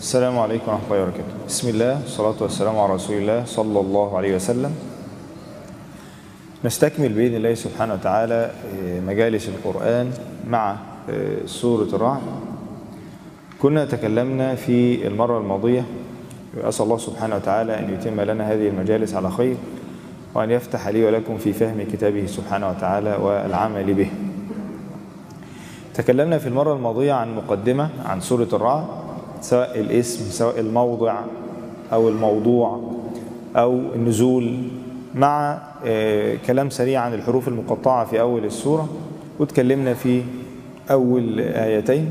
السلام عليكم ورحمة الله وبركاته بسم الله والصلاة والسلام على رسول الله صلى الله عليه وسلم نستكمل بإذن الله سبحانه وتعالى مجالس القرآن مع سورة الرعد كنا تكلمنا في المرة الماضية وأسأل الله سبحانه وتعالى أن يتم لنا هذه المجالس على خير وأن يفتح لي ولكم في فهم كتابه سبحانه وتعالى والعمل به تكلمنا في المرة الماضية عن مقدمة عن سورة الرعد سواء الاسم سواء الموضع أو الموضوع أو النزول مع كلام سريع عن الحروف المقطعة في أول السورة وتكلمنا في أول آيتين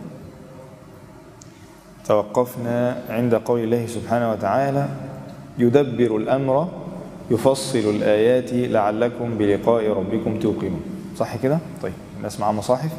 توقفنا عند قول الله سبحانه وتعالى يدبر الأمر يفصل الآيات لعلكم بلقاء ربكم توقنون صح كده؟ طيب الناس معاها مصاحف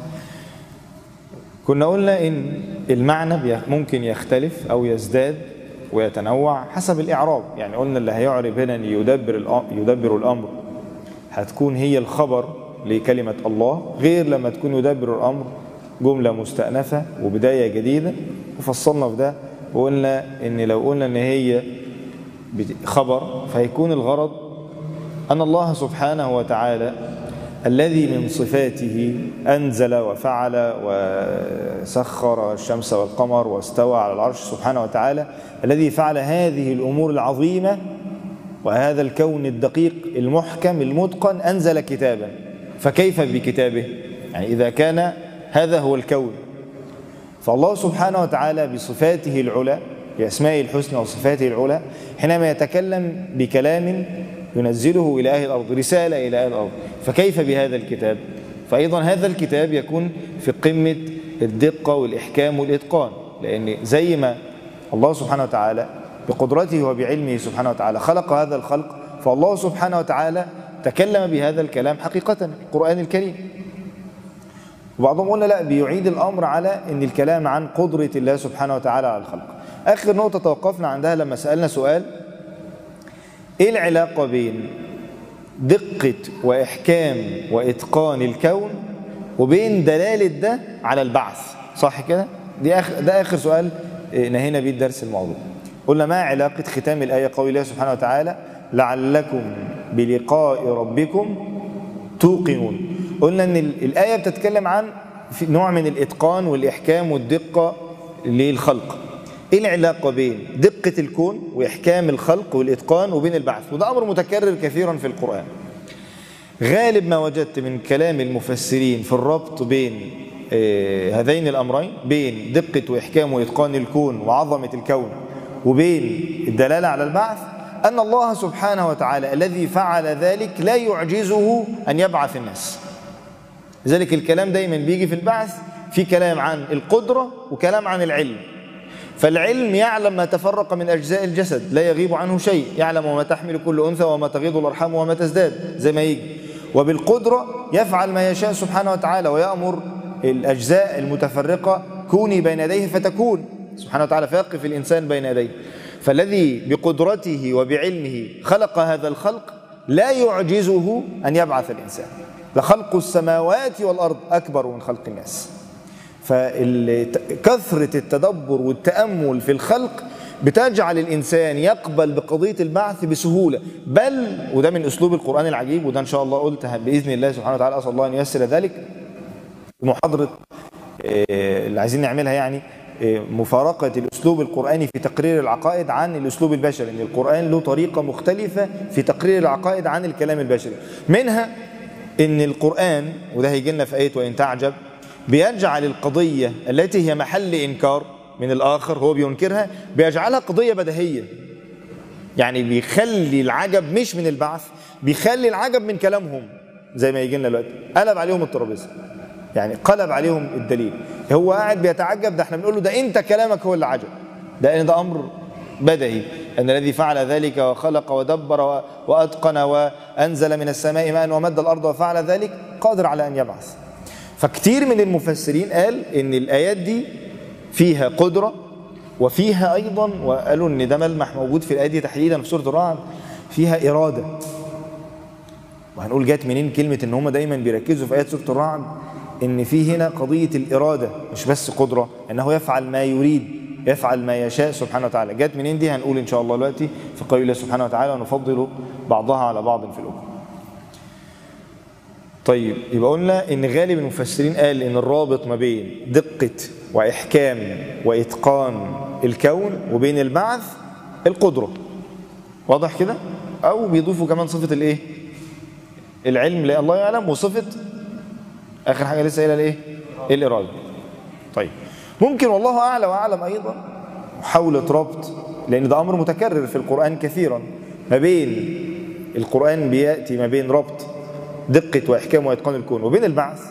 كنا قلنا إن المعنى ممكن يختلف أو يزداد ويتنوع حسب الإعراب يعني قلنا اللي هيعرب هنا أن يدبر, يدبر الأمر هتكون هي الخبر لكلمة الله غير لما تكون يدبر الأمر جملة مستأنفة وبداية جديدة وفصلنا في ده وقلنا إن لو قلنا إن هي خبر فهيكون الغرض أن الله سبحانه وتعالى الذي من صفاته أنزل وفعل وسخر الشمس والقمر واستوى على العرش سبحانه وتعالى الذي فعل هذه الأمور العظيمة وهذا الكون الدقيق المحكم المتقن أنزل كتابا فكيف بكتابه يعني إذا كان هذا هو الكون فالله سبحانه وتعالى بصفاته العلى بأسمائه الحسنى وصفاته العلى حينما يتكلم بكلام ينزله إلى أهل الأرض رسالة إلى أهل الأرض فكيف بهذا الكتاب فأيضا هذا الكتاب يكون في قمة الدقة والإحكام والإتقان لأن زي ما الله سبحانه وتعالى بقدرته وبعلمه سبحانه وتعالى خلق هذا الخلق فالله سبحانه وتعالى تكلم بهذا الكلام حقيقة القرآن الكريم وبعضهم قلنا لا بيعيد الأمر على أن الكلام عن قدرة الله سبحانه وتعالى على الخلق آخر نقطة توقفنا عندها لما سألنا سؤال إيه العلاقة بين دقة وإحكام وإتقان الكون وبين دلالة ده على البعث صح كده؟ دي آخر ده آخر سؤال نهينا بيه الدرس الموضوع قلنا ما علاقة ختام الآية قول الله سبحانه وتعالى لعلكم بلقاء ربكم توقنون قلنا ان الآية بتتكلم عن نوع من الإتقان والإحكام والدقة للخلق ايه العلاقة بين دقة الكون وإحكام الخلق والإتقان وبين البعث وده أمر متكرر كثيرا في القرآن غالب ما وجدت من كلام المفسرين في الربط بين هذين الأمرين بين دقة وإحكام وإتقان الكون وعظمة الكون وبين الدلالة على البعث أن الله سبحانه وتعالى الذي فعل ذلك لا يعجزه أن يبعث الناس لذلك الكلام دايما بيجي في البعث في كلام عن القدرة وكلام عن العلم فالعلم يعلم ما تفرق من أجزاء الجسد لا يغيب عنه شيء يعلم وما تحمل كل أنثى وما تغيض الأرحام وما تزداد زي ما يجي وبالقدرة يفعل ما يشاء سبحانه وتعالى ويأمر الأجزاء المتفرقة كوني بين يديه فتكون سبحانه وتعالى فيقف الإنسان بين يديه فالذي بقدرته وبعلمه خلق هذا الخلق لا يعجزه أن يبعث الإنسان لخلق السماوات والأرض أكبر من خلق الناس فكثرة التدبر والتأمل في الخلق بتجعل الإنسان يقبل بقضية البعث بسهولة بل وده من أسلوب القرآن العجيب وده إن شاء الله قلتها بإذن الله سبحانه وتعالى أسأل الله أن ييسر ذلك محاضرة اللي عايزين نعملها يعني مفارقة الأسلوب القرآني في تقرير العقائد عن الأسلوب البشري إن القرآن له طريقة مختلفة في تقرير العقائد عن الكلام البشري منها إن القرآن وده هيجي لنا في آية وإن تعجب بيجعل القضية التي هي محل إنكار من الآخر هو بينكرها بيجعلها قضية بديهية يعني بيخلي العجب مش من البعث بيخلي العجب من كلامهم زي ما يجي لنا دلوقتي قلب عليهم الترابيزه يعني قلب عليهم الدليل هو قاعد بيتعجب ده احنا بنقول له ده انت كلامك هو اللي عجب ده ده امر بدهي ان الذي فعل ذلك وخلق ودبر واتقن وانزل من السماء ماء ومد الارض وفعل ذلك قادر على ان يبعث فكتير من المفسرين قال ان الايات دي فيها قدره وفيها ايضا وقالوا ان ده ملمح موجود في الايه دي تحديدا في سوره الرعد فيها اراده وهنقول جت منين كلمه ان هم دايما بيركزوا في ايات سوره الرعد ان في هنا قضيه الاراده مش بس قدره انه يفعل ما يريد يفعل ما يشاء سبحانه وتعالى جت منين دي هنقول إن شاء الله دلوقتي في قول الله سبحانه وتعالى ونفضل بعضها على بعض في الأخرى طيب يبقى قلنا ان غالب المفسرين قال ان الرابط ما بين دقة واحكام واتقان الكون وبين البعث القدرة واضح كده او بيضيفوا كمان صفة الايه العلم لا الله يعلم وصفة اخر حاجة لسه قايلها الايه الاراده طيب ممكن والله اعلى واعلم ايضا محاولة ربط لان ده امر متكرر في القرآن كثيرا ما بين القرآن بيأتي ما بين ربط دقة وإحكام وإتقان الكون وبين البعث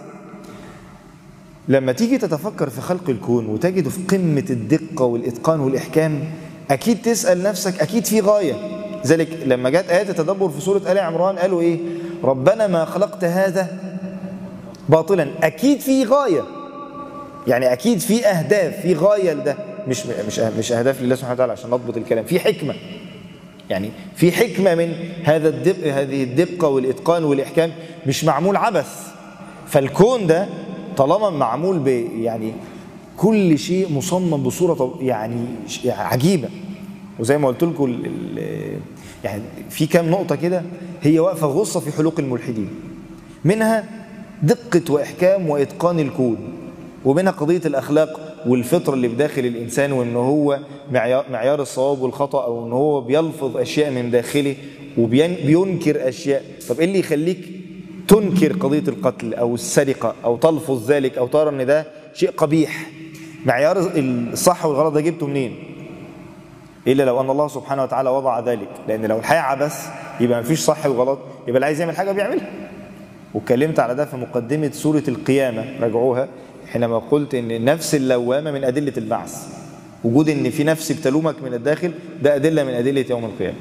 لما تيجي تتفكر في خلق الكون وتجده في قمة الدقة والإتقان والإحكام أكيد تسأل نفسك أكيد في غاية ذلك لما جاءت آيات التدبر في سورة آل عمران قالوا إيه ربنا ما خلقت هذا باطلا أكيد في غاية يعني أكيد في أهداف في غاية لده مش مش مش أهداف لله سبحانه وتعالى عشان نضبط الكلام في حكمة يعني في حكمة من هذا الدق هذه الدقة والإتقان والإحكام مش معمول عبث فالكون ده طالما معمول ب يعني كل شيء مصمم بصورة يعني عجيبة وزي ما قلت لكم يعني في كام نقطة كده هي واقفة غصة في حلوق الملحدين منها دقة وإحكام وإتقان الكون ومنها قضية الأخلاق والفطر اللي بداخل الإنسان وإن هو معيار, معيار الصواب والخطأ أو إن هو بيلفظ أشياء من داخله وبينكر أشياء طب إيه اللي يخليك تنكر قضية القتل أو السرقة أو تلفظ ذلك أو ترى إن ده شيء قبيح معيار الصح والغلط ده جبته منين إلا لو أن الله سبحانه وتعالى وضع ذلك لأن لو الحياة عبث يبقى مفيش صح وغلط يبقى اللي عايز يعمل حاجة بيعملها واتكلمت على ده في مقدمة سورة القيامة راجعوها حينما قلت ان النفس اللوامة من أدلة البعث وجود ان في نفس بتلومك من الداخل ده أدلة من أدلة يوم القيامة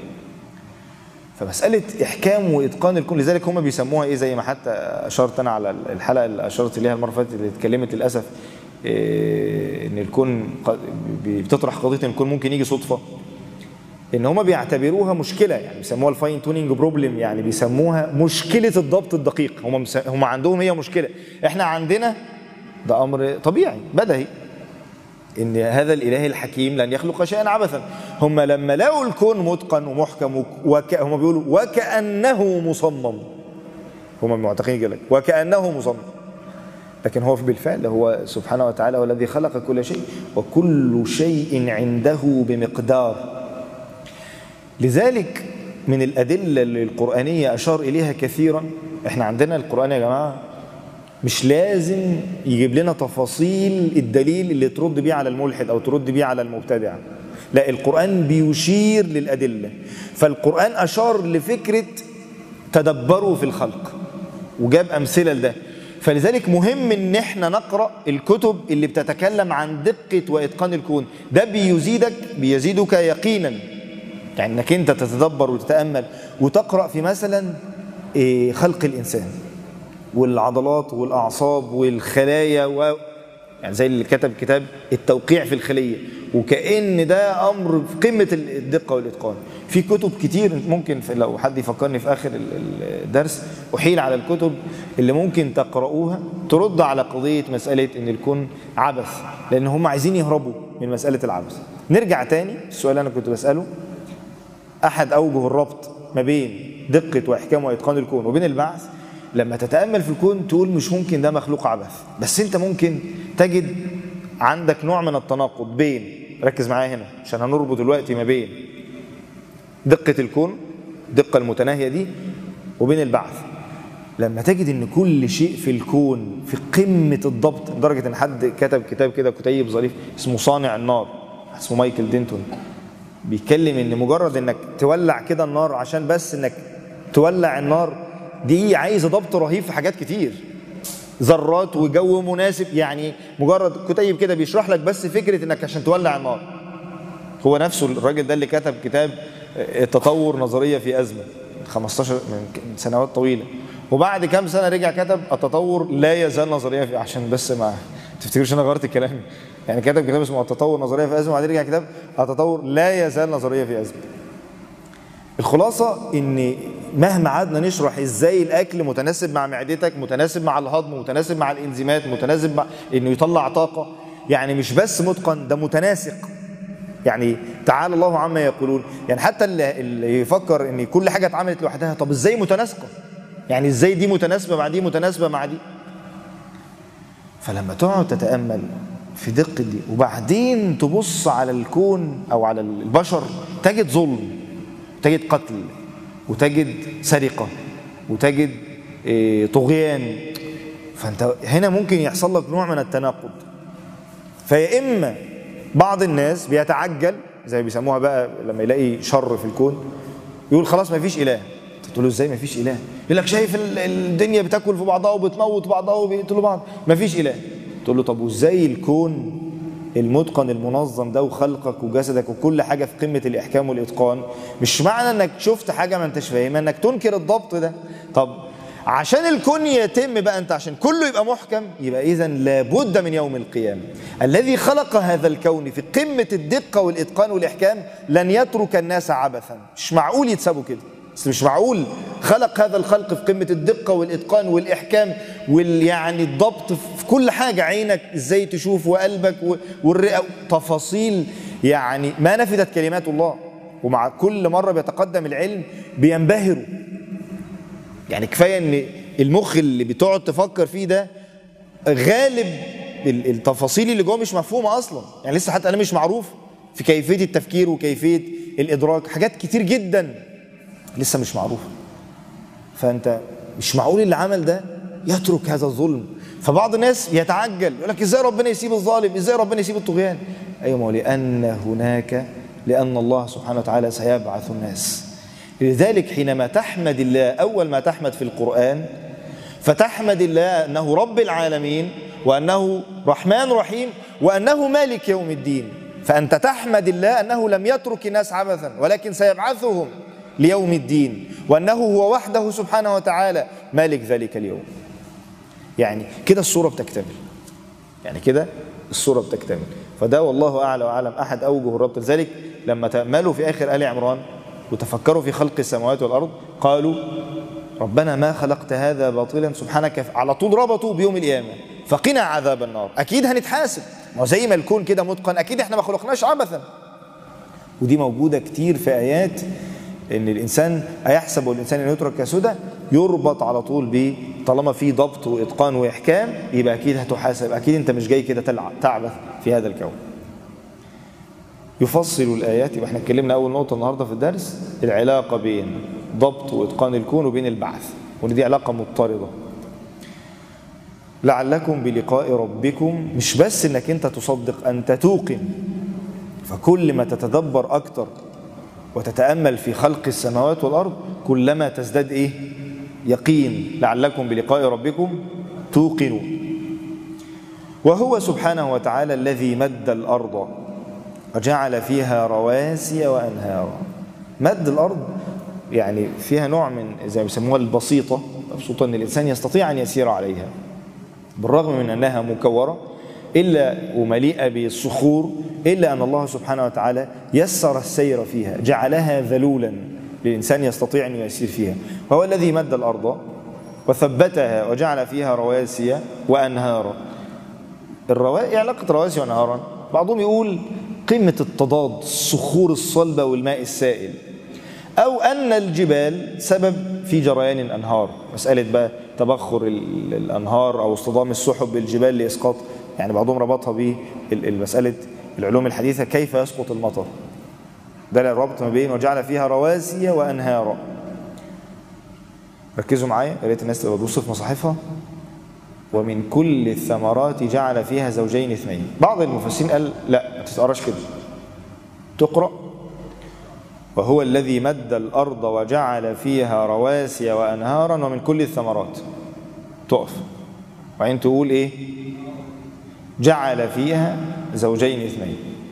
فمسألة إحكام وإتقان الكون لذلك هم بيسموها إيه زي ما حتى أشرت أنا على الحلقة اللي أشرت إليها المرة اللي فاتت اللي اتكلمت للأسف إيه إن الكون بتطرح قضية إن الكون ممكن يجي صدفة إن هم بيعتبروها مشكلة يعني بيسموها الفاين تونينج بروبلم يعني بيسموها مشكلة الضبط الدقيق هم هم عندهم هي مشكلة إحنا عندنا ده أمر طبيعي بدهي إن هذا الإله الحكيم لن يخلق شيئا عبثا هم لما لقوا الكون متقن ومحكم وك... هم بيقولوا وكأنه مصمم هم معتقدين كده وكأنه مصمم لكن هو بالفعل هو سبحانه وتعالى هو الذي خلق كل شيء وكل شيء عنده بمقدار لذلك من الأدلة القرآنية أشار إليها كثيرا احنا عندنا القرآن يا جماعة مش لازم يجيب لنا تفاصيل الدليل اللي ترد بيه على الملحد او ترد بيه على المبتدع لا القرآن بيشير للأدلة فالقرآن أشار لفكرة تدبروا في الخلق وجاب أمثلة لده فلذلك مهم ان احنا نقرأ الكتب اللي بتتكلم عن دقة وإتقان الكون ده بيزيدك بيزيدك يقينا يعني انك انت تتدبر وتتأمل وتقرأ في مثلا خلق الإنسان والعضلات والأعصاب والخلايا و... يعني زي اللي كتب كتاب التوقيع في الخلية وكأن ده أمر في قمة الدقة والإتقان في كتب كتير ممكن في لو حد يفكرني في آخر الدرس أحيل على الكتب اللي ممكن تقرؤوها ترد على قضية مسألة إن الكون عبث لأن هم عايزين يهربوا من مسألة العبث نرجع تاني السؤال اللي أنا كنت بسأله أحد أوجه الربط ما بين دقة وإحكام وإتقان الكون وبين البعث لما تتأمل في الكون تقول مش ممكن ده مخلوق عبث بس انت ممكن تجد عندك نوع من التناقض بين ركز معايا هنا عشان هنربط دلوقتي ما بين دقة الكون الدقة المتناهية دي وبين البعث لما تجد ان كل شيء في الكون في قمة الضبط لدرجة ان حد كتب كتاب كده كتيب ظريف اسمه صانع النار اسمه مايكل دينتون بيتكلم ان مجرد انك تولع كده النار عشان بس انك تولع النار دي عايزه ضبط رهيب في حاجات كتير ذرات وجو مناسب يعني مجرد كتيب كده بيشرح لك بس فكره انك عشان تولع النار هو نفسه الراجل ده اللي كتب كتاب التطور نظريه في ازمه 15 من سنوات طويله وبعد كام سنه رجع كتب التطور لا يزال نظريه في عشان بس ما تفتكرش انا غيرت الكلام يعني كتب كتاب اسمه التطور نظريه في ازمه وبعدين رجع كتاب التطور لا يزال نظريه في ازمه الخلاصة ان مهما قعدنا نشرح ازاي الاكل متناسب مع معدتك متناسب مع الهضم متناسب مع الانزيمات متناسب مع انه يطلع طاقة يعني مش بس متقن ده متناسق يعني تعالى الله عما يقولون يعني حتى اللي, اللي يفكر ان كل حاجه اتعملت لوحدها طب ازاي متناسقه يعني ازاي دي متناسبه مع دي متناسبه مع دي فلما تقعد تتامل في دقه دي وبعدين تبص على الكون او على البشر تجد ظلم تجد قتل وتجد سرقه وتجد إيه، طغيان فانت هنا ممكن يحصل لك نوع من التناقض فيا اما بعض الناس بيتعجل زي بيسموها بقى لما يلاقي شر في الكون يقول خلاص ما فيش اله تقول له ازاي ما فيش اله يقول لك شايف ال- الدنيا بتاكل في بعضها وبتموت بعضها وبيقتلوا بعض ما فيش اله تقول له طب وازاي الكون المتقن المنظم ده وخلقك وجسدك وكل حاجه في قمه الاحكام والاتقان مش معنى انك شفت حاجه ما انتش فاهمها انك تنكر الضبط ده طب عشان الكون يتم بقى انت عشان كله يبقى محكم يبقى اذا لابد من يوم القيامه الذي خلق هذا الكون في قمه الدقه والاتقان والاحكام لن يترك الناس عبثا مش معقول يتسابوا كده بس مش معقول خلق هذا الخلق في قمه الدقه والاتقان والاحكام وال يعني الضبط في كل حاجه عينك ازاي تشوف وقلبك و- والرئه تفاصيل يعني ما نفذت كلمات الله ومع كل مره بيتقدم العلم بينبهروا يعني كفايه ان المخ اللي بتقعد تفكر فيه ده غالب ال- التفاصيل اللي جوه مش مفهومه اصلا يعني لسه حتى انا مش معروف في كيفيه التفكير وكيفيه الادراك حاجات كتير جدا لسه مش معروفه فانت مش معقول اللي عمل ده يترك هذا الظلم فبعض الناس يتعجل يقول لك ازاي ربنا يسيب الظالم ازاي ربنا يسيب الطغيان ايوه ما هو لان هناك لان الله سبحانه وتعالى سيبعث الناس لذلك حينما تحمد الله اول ما تحمد في القران فتحمد الله انه رب العالمين وانه رحمن رحيم وانه مالك يوم الدين فانت تحمد الله انه لم يترك الناس عبثا ولكن سيبعثهم ليوم الدين وانه هو وحده سبحانه وتعالى مالك ذلك اليوم يعني كده الصوره بتكتمل يعني كده الصوره بتكتمل فده والله اعلى واعلم احد اوجه الربط لذلك لما تاملوا في اخر ال عمران وتفكروا في خلق السماوات والارض قالوا ربنا ما خلقت هذا باطلا سبحانك على طول ربطوا بيوم القيامه فقنا عذاب النار اكيد هنتحاسب ما هو زي ما الكون كده متقن اكيد احنا ما خلقناش عبثا ودي موجوده كتير في ايات ان الانسان ايحسب الانسان ان يترك كسدى يربط على طول ب طالما في ضبط واتقان واحكام يبقى اكيد هتحاسب اكيد انت مش جاي كده تلعب تعبث في هذا الكون يفصل الايات يبقى احنا اتكلمنا اول نقطه النهارده في الدرس العلاقه بين ضبط واتقان الكون وبين البعث وان دي علاقه مضطرده لعلكم بلقاء ربكم مش بس انك انت تصدق انت توقن فكل ما تتدبر اكتر وتتامل في خلق السماوات والارض كلما تزداد ايه يقين لعلكم بلقاء ربكم توقنون وهو سبحانه وتعالى الذي مد الارض وجعل فيها رواسي وانهارا مد الارض يعني فيها نوع من زي ما بيسموها البسيطه مبسوطه ان الانسان يستطيع ان يسير عليها بالرغم من انها مكوره الا ومليئه بالصخور الا ان الله سبحانه وتعالى يسر السير فيها جعلها ذلولا للانسان يستطيع ان يسير فيها وهو الذي مد الارض وثبتها وجعل فيها رواسي وانهارا الروا... إيه علاقه رواسي وانهارا بعضهم يقول قمه التضاد الصخور الصلبه والماء السائل أو أن الجبال سبب في جريان الأنهار مسألة بقى تبخر ال- الأنهار أو اصطدام السحب بالجبال لإسقاط يعني بعضهم ربطها بمسألة العلوم الحديثة كيف يسقط المطر ده الربط ما بين وجعل فيها رواسي وأنهارا ركزوا معايا يا ريت الناس تبقى تبص في مصاحفها ومن كل الثمرات جعل فيها زوجين اثنين بعض المفسرين قال لا ما تتقراش كده تقرأ وهو الذي مد الأرض وجعل فيها رواسي وأنهارا ومن كل الثمرات تقف وبعدين تقول إيه جعل فيها زوجين اثنين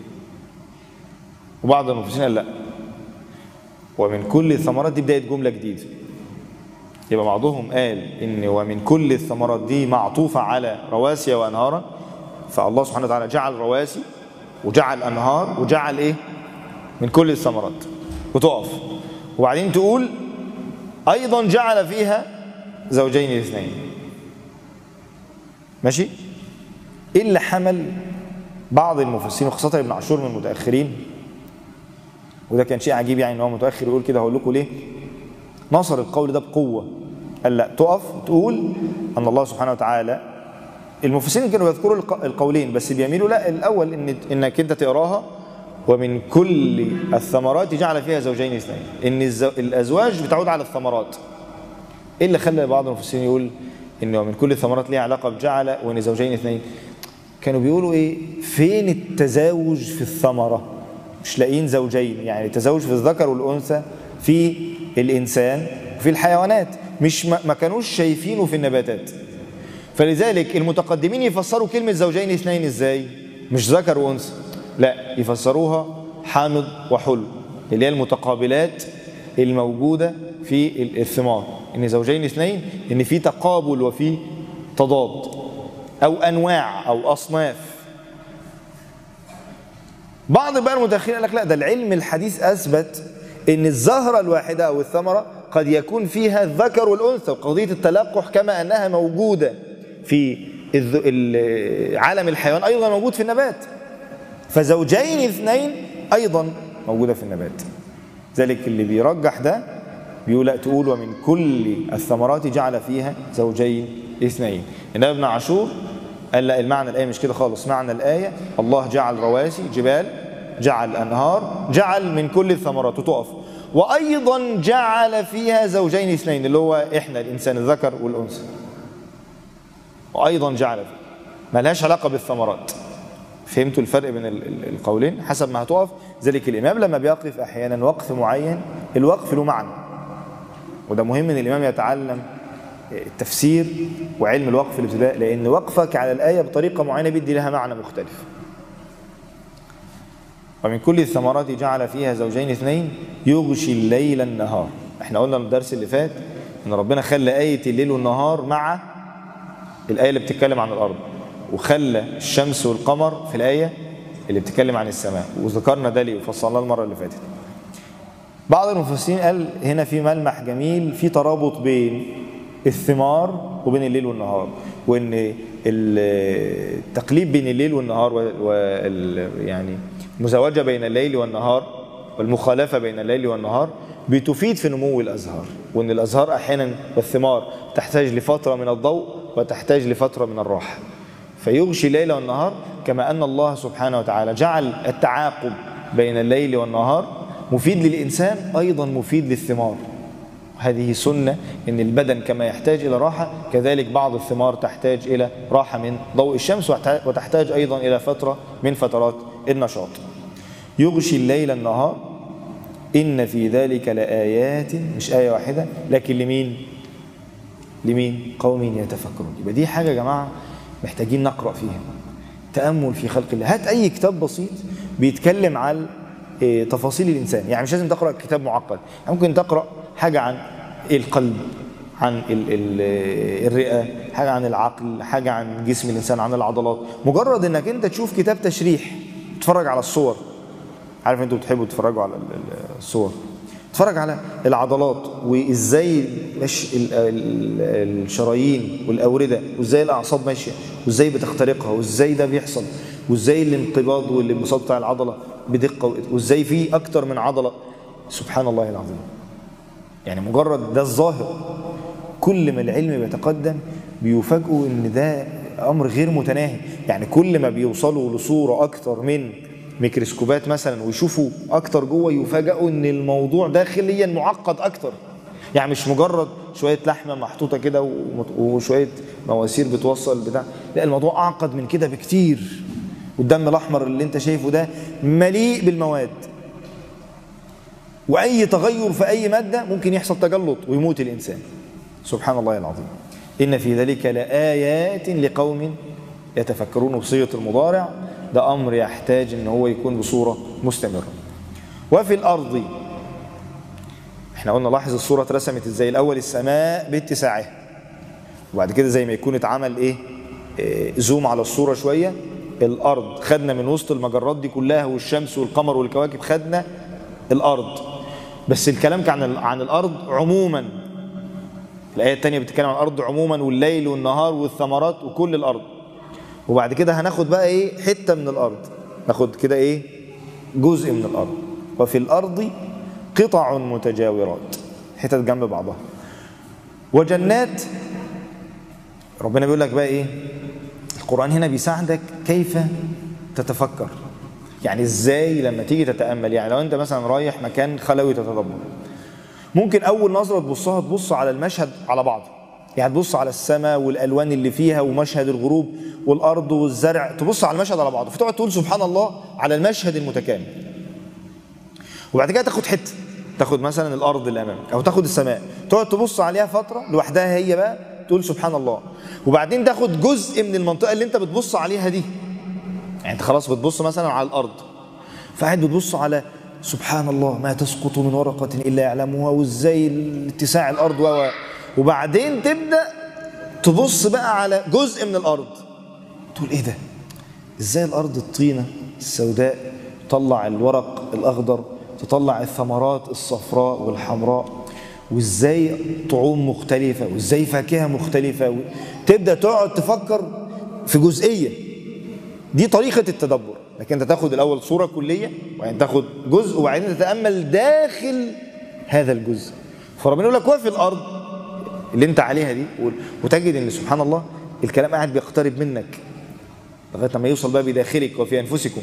وبعض المفسرين قال لا ومن كل الثمرات دي بداية جملة جديدة يبقى بعضهم قال إن ومن كل الثمرات دي معطوفة على رواسي وأنهارا فالله سبحانه وتعالى جعل رواسي وجعل أنهار وجعل إيه من كل الثمرات وتقف وبعدين تقول أيضا جعل فيها زوجين اثنين ماشي إيه اللي حمل بعض المفسرين وخاصة ابن عاشور من المتأخرين وده كان شيء عجيب يعني ان هو متاخر يقول كده هقول لكم ليه نصر القول ده بقوه قال لا تقف تقول ان الله سبحانه وتعالى المفسرين كانوا يذكروا الق- القولين بس بيميلوا لا الاول ان انك انت تقراها ومن كل الثمرات جعل فيها زوجين اثنين ان الزو... الازواج بتعود على الثمرات ايه اللي خلى بعض المفسرين يقول ان من كل الثمرات ليها علاقه بجعل وان زوجين اثنين كانوا بيقولوا ايه فين التزاوج في الثمره مش لاقيين زوجين يعني التزاوج في الذكر والانثى في الانسان وفي الحيوانات مش ما ما كانوش شايفينه في النباتات فلذلك المتقدمين يفسروا كلمة زوجين اثنين ازاي مش ذكر وانثى لا يفسروها حامض وحلو اللي هي المتقابلات الموجودة في ال- الثمار ان زوجين اثنين ان في تقابل وفي تضاد او انواع او اصناف بعض بقى المتاخرين قال لك لا ده العلم الحديث اثبت ان الزهره الواحده او الثمره قد يكون فيها الذكر والانثى قضيه التلقح كما انها موجوده في الذ- ال- عالم الحيوان ايضا موجود في النبات فزوجين اثنين ايضا موجوده في النبات ذلك اللي بيرجح ده بيقول لا تقول ومن كل الثمرات جعل فيها زوجين اثنين انما ابن عاشور قال لا المعنى الايه مش كده خالص معنى الايه الله جعل رواسي جبال جعل انهار جعل من كل الثمرات وتقف وايضا جعل فيها زوجين اثنين اللي هو احنا الانسان الذكر والانثى وايضا جعل فيها ملهاش علاقه بالثمرات فهمتوا الفرق بين ال- ال- القولين حسب ما هتقف ذلك الامام لما بيقف احيانا وقف معين الوقف له معنى وده مهم ان الامام يتعلم التفسير وعلم الوقف الابتداء لان وقفك على الايه بطريقه معينه بيدي لها معنى مختلف ومن كل الثمرات جعل فيها زوجين اثنين يغشي الليل النهار احنا قلنا الدرس اللي فات ان ربنا خلى ايه الليل والنهار مع الايه اللي بتتكلم عن الارض وخلى الشمس والقمر في الايه اللي بتتكلم عن السماء وذكرنا ده ليه وفصلناه المره اللي فاتت بعض المفسرين قال هنا في ملمح جميل في ترابط بين الثمار وبين الليل والنهار وان التقليب بين الليل والنهار وال يعني المزاوجه بين الليل والنهار والمخالفه بين الليل والنهار بتفيد في نمو الازهار وان الازهار احيانا والثمار تحتاج لفتره من الضوء وتحتاج لفتره من الراحه فيغشي الليل والنهار كما ان الله سبحانه وتعالى جعل التعاقب بين الليل والنهار مفيد للإنسان أيضا مفيد للثمار هذه سنة إن البدن كما يحتاج إلى راحة كذلك بعض الثمار تحتاج إلى راحة من ضوء الشمس وتحتاج أيضا إلى فترة من فترات النشاط يغشي الليل النهار إن في ذلك لآيات مش آية واحدة لكن لمين لمين قوم يتفكرون يبقى دي حاجة يا جماعة محتاجين نقرأ فيها تأمل في خلق الله هات أي كتاب بسيط بيتكلم عن إيه، تفاصيل الانسان يعني مش لازم تقرا كتاب معقد ممكن تقرا حاجه عن القلب عن ال ال الرئه حاجه عن العقل حاجه عن جسم الانسان عن العضلات مجرد انك انت تشوف كتاب تشريح تتفرج على الصور عارف انتوا بتحبوا تتفرجوا على ال- ال- الصور تتفرج على العضلات وازاي مش ال- ال- الشرايين والاورده وازاي الاعصاب ماشيه وازاي بتخترقها وازاي ده بيحصل وازاي الانقباض والانبساط بتاع العضله بدقه وازاي في اكتر من عضله سبحان الله العظيم يعني مجرد ده الظاهر كل ما العلم بيتقدم بيفاجئوا ان ده امر غير متناهي يعني كل ما بيوصلوا لصوره اكتر من ميكروسكوبات مثلا ويشوفوا اكتر جوه يفاجئوا ان الموضوع داخليا معقد اكتر يعني مش مجرد شويه لحمه محطوطه كده ومت- وشويه مواسير بتوصل بتاع لا الموضوع اعقد من كده بكتير والدم الاحمر اللي انت شايفه ده مليء بالمواد واي تغير في اي ماده ممكن يحصل تجلط ويموت الانسان سبحان الله العظيم ان في ذلك لايات لقوم يتفكرون بصيغه المضارع ده امر يحتاج ان هو يكون بصوره مستمره وفي الارض احنا قلنا لاحظ الصوره اترسمت ازاي الاول السماء باتساعها وبعد كده زي ما يكون اتعمل ايه إيه، زوم على الصوره شويه الارض خدنا من وسط المجرات دي كلها والشمس والقمر والكواكب خدنا الارض بس الكلام كان عن عن الارض عموما الايه الثانيه بتتكلم عن الارض عموما والليل والنهار والثمرات وكل الارض وبعد كده هناخد بقى ايه حته من الارض ناخد كده ايه جزء من الارض وفي الأرض قطع متجاورات حتت جنب بعضها وجنات ربنا بيقول لك بقى ايه القرآن هنا بيساعدك كيف تتفكر يعني ازاي لما تيجي تتأمل يعني لو انت مثلا رايح مكان خلوي تتدبر ممكن اول نظرة تبصها تبص على المشهد على بعضه يعني تبص على السماء والالوان اللي فيها ومشهد الغروب والارض والزرع تبص على المشهد على بعضه فتقعد تقول سبحان الله على المشهد المتكامل وبعد كده تاخد حته تاخد مثلا الارض اللي امامك او تاخد السماء تقعد تبص عليها فتره لوحدها هي بقى تقول سبحان الله وبعدين تاخد جزء من المنطقه اللي انت بتبص عليها دي يعني انت خلاص بتبص مثلا على الارض فقاعد بتبص على سبحان الله ما تسقط من ورقه الا يعلمها وازاي اتساع الارض و وبعدين تبدا تبص بقى على جزء من الارض تقول ايه ده ازاي الارض الطينه السوداء تطلع الورق الاخضر تطلع الثمرات الصفراء والحمراء وازاي طعوم مختلفه وازاي فاكهه مختلفه تبدا تقعد تفكر في جزئيه دي طريقه التدبر لكن انت تاخد الاول صوره كليه وبعدين تاخد جزء وبعدين تتامل داخل هذا الجزء فربنا يقول لك وفي الارض اللي انت عليها دي وتجد ان سبحان الله الكلام قاعد بيقترب منك لغايه لما يوصل بقى بداخلك وفي انفسكم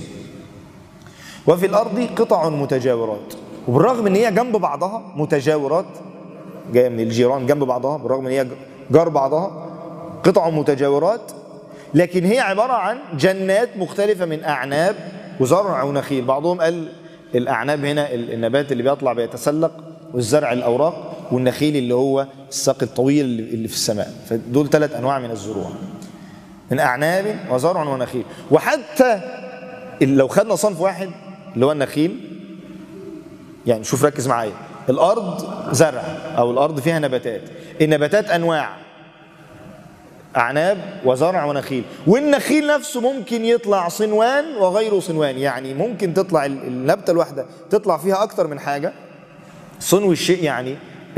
وفي الارض قطع متجاورات وبالرغم ان هي جنب بعضها متجاورات جايه من الجيران جنب بعضها بالرغم ان هي جار بعضها قطع متجاورات لكن هي عباره عن جنات مختلفه من اعناب وزرع ونخيل بعضهم قال الاعناب هنا النبات اللي بيطلع بيتسلق والزرع الاوراق والنخيل اللي هو الساق الطويل اللي في السماء فدول ثلاث انواع من الزروع من اعناب وزرع ونخيل وحتى لو خدنا صنف واحد اللي هو النخيل يعني شوف ركز معايا الارض زرع او الارض فيها نباتات النباتات انواع اعناب وزرع ونخيل والنخيل نفسه ممكن يطلع صنوان وغير صنوان يعني ممكن تطلع النبته الواحده تطلع فيها اكتر من حاجه صنو الشيء يعني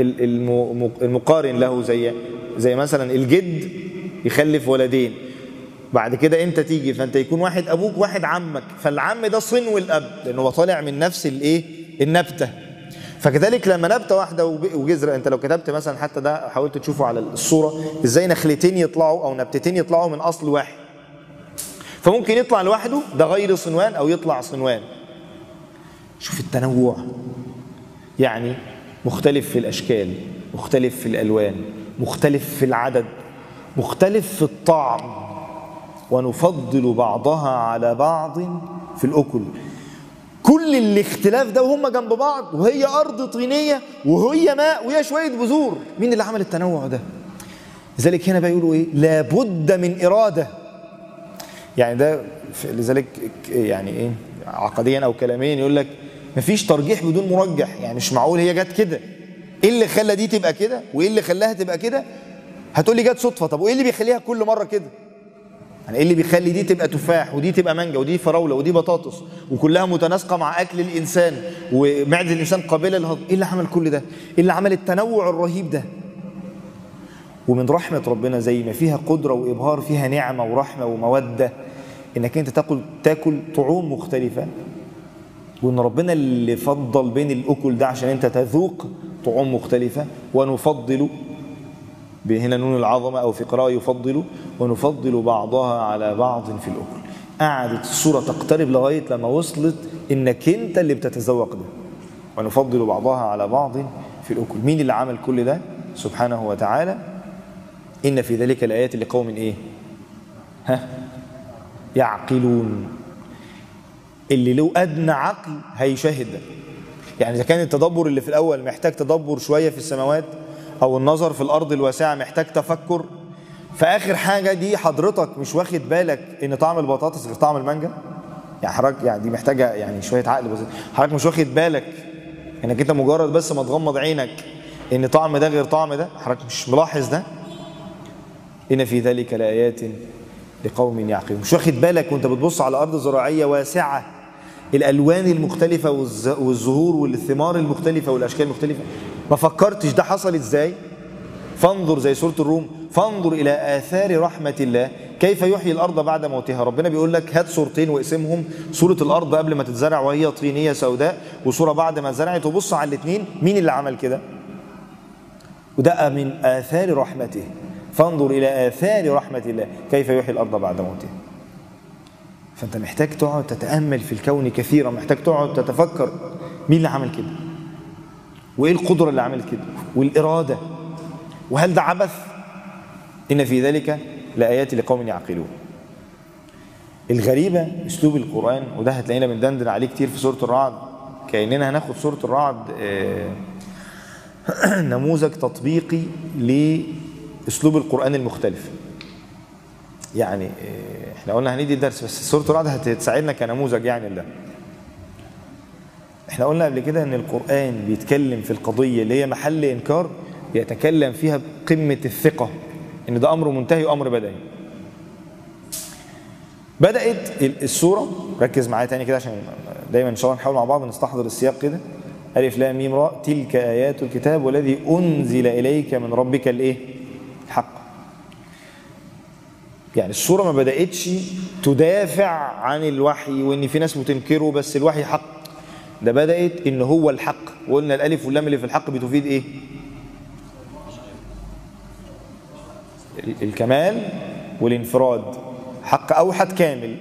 المقارن له زي زي مثلا الجد يخلف ولدين بعد كده انت تيجي فانت يكون واحد ابوك واحد عمك فالعم ده صنو الاب لانه هو طالع من نفس الايه النبته فكذلك لما نبته واحده وجذر انت لو كتبت مثلا حتى ده حاولت تشوفه على الصوره ازاي نخلتين يطلعوا او نبتتين يطلعوا من اصل واحد فممكن يطلع لوحده ده غير صنوان او يطلع صنوان شوف التنوع يعني مختلف في الاشكال مختلف في الالوان مختلف في العدد مختلف في الطعم ونفضل بعضها على بعض في الاكل كل الاختلاف ده وهم جنب بعض وهي ارض طينيه وهي ماء وهي شويه بذور مين اللي عمل التنوع ده لذلك هنا بقى يقولوا ايه لابد من اراده يعني ده لذلك يعني ايه عقديا او كلاميا يقول لك مفيش ترجيح بدون مرجح يعني مش معقول هي جت كده ايه اللي خلى دي تبقى كده وايه اللي خلاها تبقى كده هتقول لي جت صدفه طب وايه اللي بيخليها كل مره كده يعني ايه اللي بيخلي دي تبقى تفاح ودي تبقى مانجا ودي فراوله ودي بطاطس وكلها متناسقه مع اكل الانسان ومعده الانسان قابله للهضم ايه اللي عمل كل ده ايه اللي عمل التنوع الرهيب ده ومن رحمه ربنا زي ما فيها قدره وابهار فيها نعمه ورحمه وموده انك انت تاكل تاكل طعوم مختلفه وان ربنا اللي فضل بين الاكل ده عشان انت تذوق طعوم مختلفه ونفضل هنا نون العظمه او في قراءه يفضل ونفضل بعضها على بعض في الاكل قعدت الصوره تقترب لغايه لما وصلت انك انت اللي بتتذوق ده ونفضل بعضها على بعض في الاكل مين اللي عمل كل ده سبحانه وتعالى ان في ذلك الايات لقوم ايه ها يعقلون اللي له ادنى عقل هيشاهد ده يعني اذا كان التدبر اللي في الاول محتاج تدبر شويه في السماوات او النظر في الارض الواسعه محتاج تفكر فاخر حاجه دي حضرتك مش واخد بالك ان طعم البطاطس غير طعم المانجا يعني حضرتك يعني دي محتاجه يعني شويه عقل بسيط حضرتك مش واخد بالك انك انت مجرد بس ما تغمض عينك ان طعم ده غير طعم ده حضرتك مش ملاحظ ده ان في ذلك لايات لقوم يعقلون مش واخد بالك وانت بتبص على ارض زراعيه واسعه الالوان المختلفه والزهور والثمار المختلفه والاشكال المختلفه ما فكرتش ده حصل ازاي فانظر زي سوره الروم فانظر الى اثار رحمه الله كيف يحيي الارض بعد موتها ربنا بيقول لك هات صورتين واقسمهم صوره الارض قبل ما تتزرع وهي طينيه سوداء وصوره بعد ما زرعت وبص على الاثنين مين اللي عمل كده وده من اثار رحمته فانظر الى اثار رحمه الله كيف يحيي الارض بعد موتها فانت محتاج تقعد تتامل في الكون كثيرا محتاج تقعد تتفكر مين اللي عمل كده وايه القدره اللي عمل كده والاراده وهل ده عبث ان في ذلك لايات لقوم يعقلون الغريبه اسلوب القران وده هتلاقينا بندندن عليه كتير في سوره الرعد كاننا هناخد سوره الرعد آه، نموذج تطبيقي لاسلوب القران المختلف يعني آه، احنا قلنا هندي الدرس بس سوره الرعد هتساعدنا كنموذج يعني ده احنا قلنا قبل كده ان القرآن بيتكلم في القضية اللي هي محل انكار يتكلم فيها بقمة الثقة ان ده امر منتهي وامر بدني بدأت السورة ركز معايا تاني كده عشان دايما ان شاء الله نحاول مع بعض نستحضر السياق كده ألف لام ميم راء تلك آيات الكتاب والذي أنزل إليك من ربك الإيه؟ الحق يعني السورة ما بدأتش تدافع عن الوحي وإن في ناس بتنكره بس الوحي حق ده بدأت إن هو الحق وقلنا الألف واللام اللي في الحق بتفيد إيه؟ ال- الكمال والانفراد حق أوحد كامل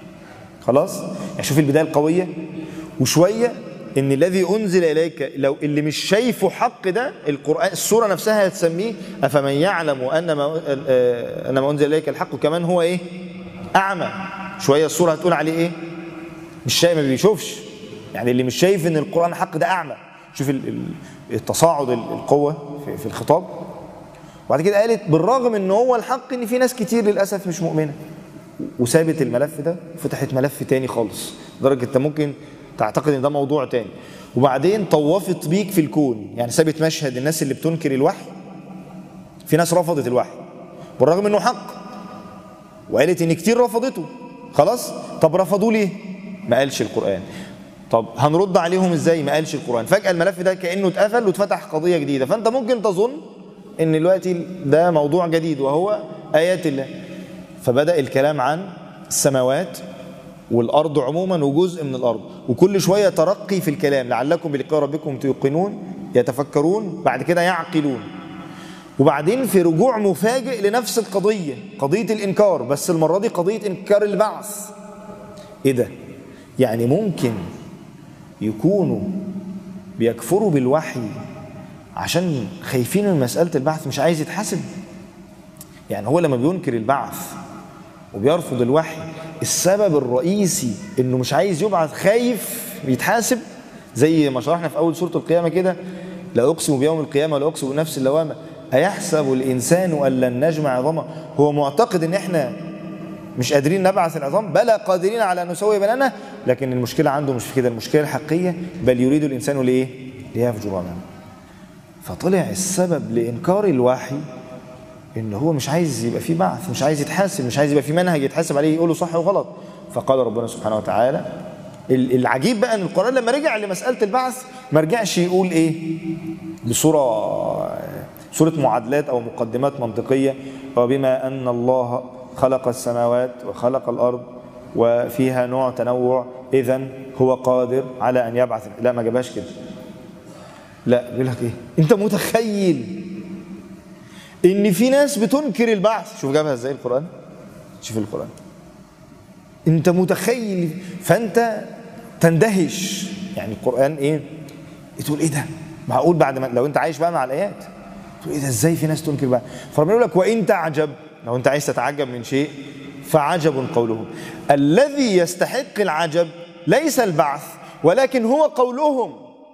خلاص؟ يعني شوف البداية القوية وشوية إن الذي أنزل إليك لو اللي مش شايفه حق ده القرآن السورة نفسها هتسميه أفمن يعلم أن ما آه، أن ما أنزل إليك الحق كمان هو إيه؟ أعمى شوية السورة هتقول عليه إيه؟ مش شايف ما بيشوفش يعني اللي مش شايف ان القران حق ده اعمى شوف ال- ال- التصاعد ال- القوه في, في الخطاب وبعد كده قالت بالرغم ان هو الحق ان في ناس كتير للاسف مش مؤمنه وسابت الملف ده وفتحت ملف تاني خالص لدرجه انت ممكن تعتقد ان ده موضوع تاني وبعدين طوفت بيك في الكون يعني سابت مشهد الناس اللي بتنكر الوحي في ناس رفضت الوحي بالرغم انه حق وقالت ان كتير رفضته خلاص طب رفضوه ليه ما قالش القران طب هنرد عليهم ازاي ما قالش القران فجاه الملف ده كانه اتقفل واتفتح قضيه جديده فانت ممكن تظن ان دلوقتي ده موضوع جديد وهو ايات الله فبدا الكلام عن السماوات والارض عموما وجزء من الارض وكل شويه ترقي في الكلام لعلكم بلقاء ربكم توقنون يتفكرون بعد كده يعقلون وبعدين في رجوع مفاجئ لنفس القضيه قضيه الانكار بس المره دي قضيه انكار البعث ايه ده يعني ممكن يكونوا بيكفروا بالوحي عشان خايفين من مساله البعث مش عايز يتحاسب يعني هو لما بينكر البعث وبيرفض الوحي السبب الرئيسي انه مش عايز يبعث خايف يتحاسب زي ما شرحنا في اول سوره القيامه كده لا اقسم بيوم القيامه ولا اقسم بنفس اللوامه ايحسب الانسان ان لن نجمع عظامه هو معتقد ان احنا مش قادرين نبعث العظام بلى قادرين على ان نسوي بنانه لكن المشكله عنده مش في كده المشكله الحقيقيه بل يريد الانسان لايه ليفجر امامه فطلع السبب لانكار الوحي ان هو مش عايز يبقى فيه بعث مش عايز يتحاسب مش عايز يبقى فيه منهج يتحاسب عليه يقوله صح وغلط فقال ربنا سبحانه وتعالى ال- العجيب بقى ان القران لما رجع لمساله البعث ما رجعش يقول ايه بصوره صوره معادلات او مقدمات منطقيه وبما ان الله خلق السماوات وخلق الارض وفيها نوع تنوع اذا هو قادر على ان يبعث لا ما جابهاش كده لا بيقول لك ايه انت متخيل ان في ناس بتنكر البعث شوف جابها ازاي القران شوف القران انت متخيل فانت تندهش يعني القران ايه تقول ايه ده معقول بعد ما لو انت عايش بقى مع الايات تقول ايه ده ازاي في ناس تنكر بقى فربنا يقول لك وان تعجب لو انت عايز تتعجب من شيء فعجب قولهم الذي يستحق العجب ليس البعث ولكن هو قولهم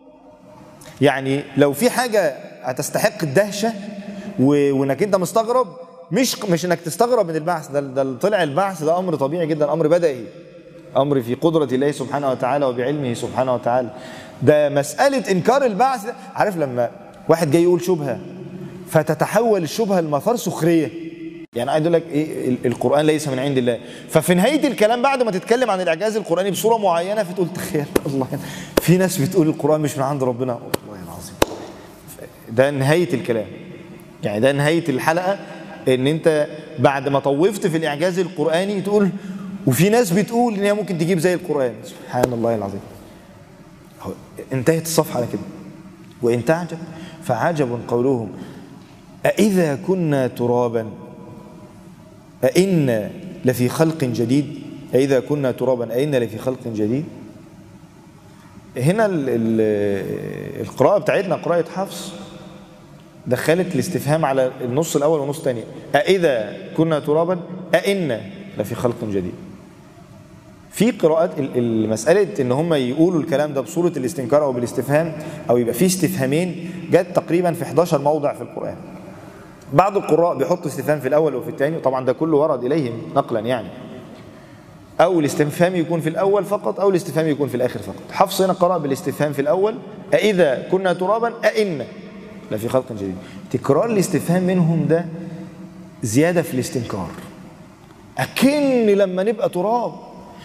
يعني لو في حاجه هتستحق الدهشه و- وانك انت مستغرب مش مش انك تستغرب من البعث ده ده طلع البعث ده امر طبيعي جدا امر بدئي امر في قدره الله سبحانه وتعالى وبعلمه سبحانه وتعالى ده مساله انكار البعث ده عارف لما واحد جاي يقول شبهه فتتحول الشبهه لمثار سخريه يعني عايز اقول لك ايه ال- القران ليس من عند الله ففي نهايه الكلام بعد ما تتكلم عن الاعجاز القراني بصوره معينه فتقول تخيل الله في ناس بتقول القران مش من عند ربنا والله العظيم ده نهايه الكلام يعني ده نهايه الحلقه ان انت بعد ما طوفت في الاعجاز القراني تقول وفي ناس بتقول ان هي ممكن تجيب زي القران سبحان الله العظيم هو انتهت الصفحه على كده وان تعجب فعجب قولهم أإذا كنا ترابا أئنا لفي خلق جديد أإذا كنا ترابا أئنا لفي خلق جديد هنا ال ال القراءة بتاعتنا قراءة حفص دخلت الاستفهام على النص الأول والنص الثاني أإذا كنا ترابا أئنا لفي خلق جديد في قراءات المسألة إن هم يقولوا الكلام ده بصورة الاستنكار أو بالاستفهام أو يبقى في استفهامين جت تقريبا في 11 موضع في القرآن بعض القراء بيحطوا استفهام في الأول وفي الثاني طبعا ده كله ورد إليهم نقلا يعني أو الاستفهام يكون في الأول فقط أو الاستفهام يكون في الآخر فقط حفص هنا قرأ بالاستفهام في الأول أإذا كنا ترابا أئنا لفي خلق جديد تكرار الاستفهام منهم ده زيادة في الاستنكار أكن لما نبقى تراب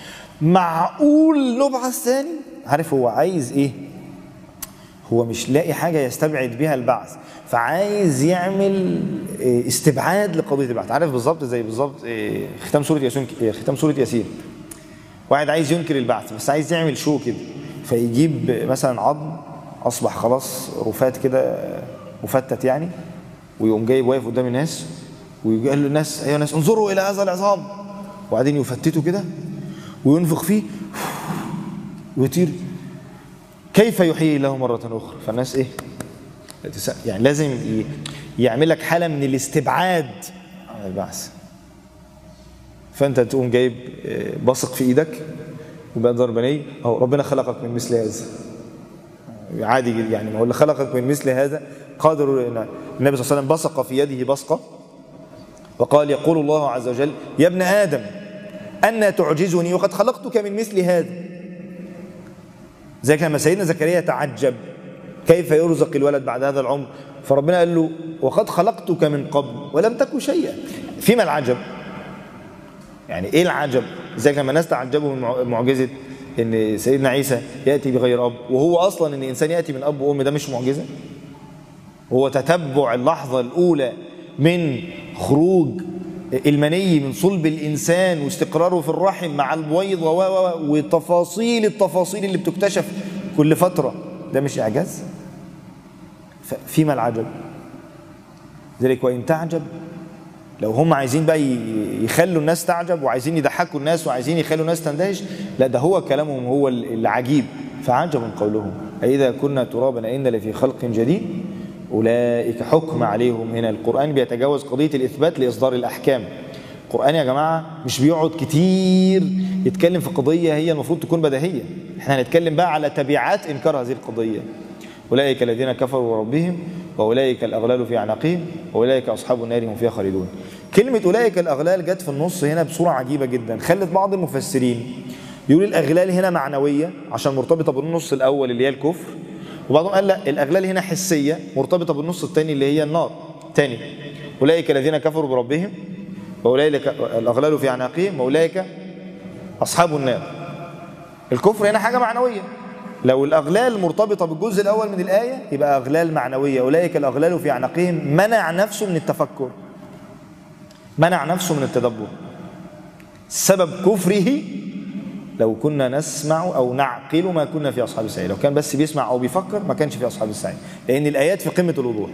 معقول نبعث ثاني عارف هو عايز ايه هو مش لاقي حاجة يستبعد بها البعث فعايز يعمل استبعاد لقضية البعث عارف بالظبط زي بالظبط ختام سورة ياسين ختام سورة ياسين واحد عايز ينكر البعث بس عايز يعمل شو كده فيجيب مثلا عظم أصبح خلاص رفات كده مفتت يعني ويقوم جايب واقف قدام الناس ويقول للناس أيها الناس انظروا إلى هذا العظام وبعدين يفتته كده وينفخ فيه ويطير كيف يحيي له مرة أخرى فالناس إيه يعني لازم يعمل لك حالة من الاستبعاد عن البعث فأنت تقوم جايب بصق في إيدك وبقى ضرباني أو ربنا خلقك من مثل هذا عادي يعني ما هو اللي خلقك من مثل هذا قادر النبي صلى الله عليه وسلم بصق في يده بصقة وقال يقول الله عز وجل يا ابن آدم أن تعجزني وقد خلقتك من مثل هذا زي لما سيدنا زكريا تعجب كيف يرزق الولد بعد هذا العمر فربنا قال له وقد خلقتك من قبل ولم تكن شيئا فيما العجب يعني ايه العجب زي لما الناس تعجبوا من معجزه ان سيدنا عيسى ياتي بغير اب وهو اصلا ان انسان ياتي من اب وام ده مش معجزه هو تتبع اللحظه الاولى من خروج المني من صلب الانسان واستقراره في الرحم مع البويض وتفاصيل التفاصيل اللي بتكتشف كل فتره ده مش اعجاز فيما العجب ذلك وان تعجب لو هم عايزين بقى يخلوا الناس تعجب وعايزين يضحكوا الناس وعايزين يخلوا الناس تندهش لا ده هو كلامهم هو العجيب فعجب قولهم أإذا كنا ترابا أئنا لفي خلق جديد أولئك حكم عليهم هنا القرآن بيتجاوز قضية الإثبات لإصدار الأحكام القرآن يا جماعة مش بيقعد كتير يتكلم في قضية هي المفروض تكون بديهية احنا هنتكلم بقى على تبعات إنكار هذه القضية أولئك الذين كفروا ربهم وأولئك الأغلال في أعناقهم وأولئك أصحاب النار هم فيها خالدون كلمة أولئك الأغلال جت في النص هنا بصورة عجيبة جدا خلت بعض المفسرين يقول الأغلال هنا معنوية عشان مرتبطة بالنص الأول اللي هي الكفر وبعضهم قال لا الأغلال هنا حسية مرتبطة بالنص الثاني اللي هي النار تاني أولئك الذين كفروا بربهم وأولئك الأغلال في أعناقهم وأولئك أصحاب النار الكفر هنا حاجة معنوية لو الأغلال مرتبطة بالجزء الأول من الآية يبقى أغلال معنوية أولئك الأغلال في أعناقهم منع نفسه من التفكر منع نفسه من التدبر سبب كفره لو كنا نسمع أو نعقل ما كنا في أصحاب السعير لو كان بس بيسمع أو بيفكر ما كانش في أصحاب السعير لأن الآيات في قمة الوضوح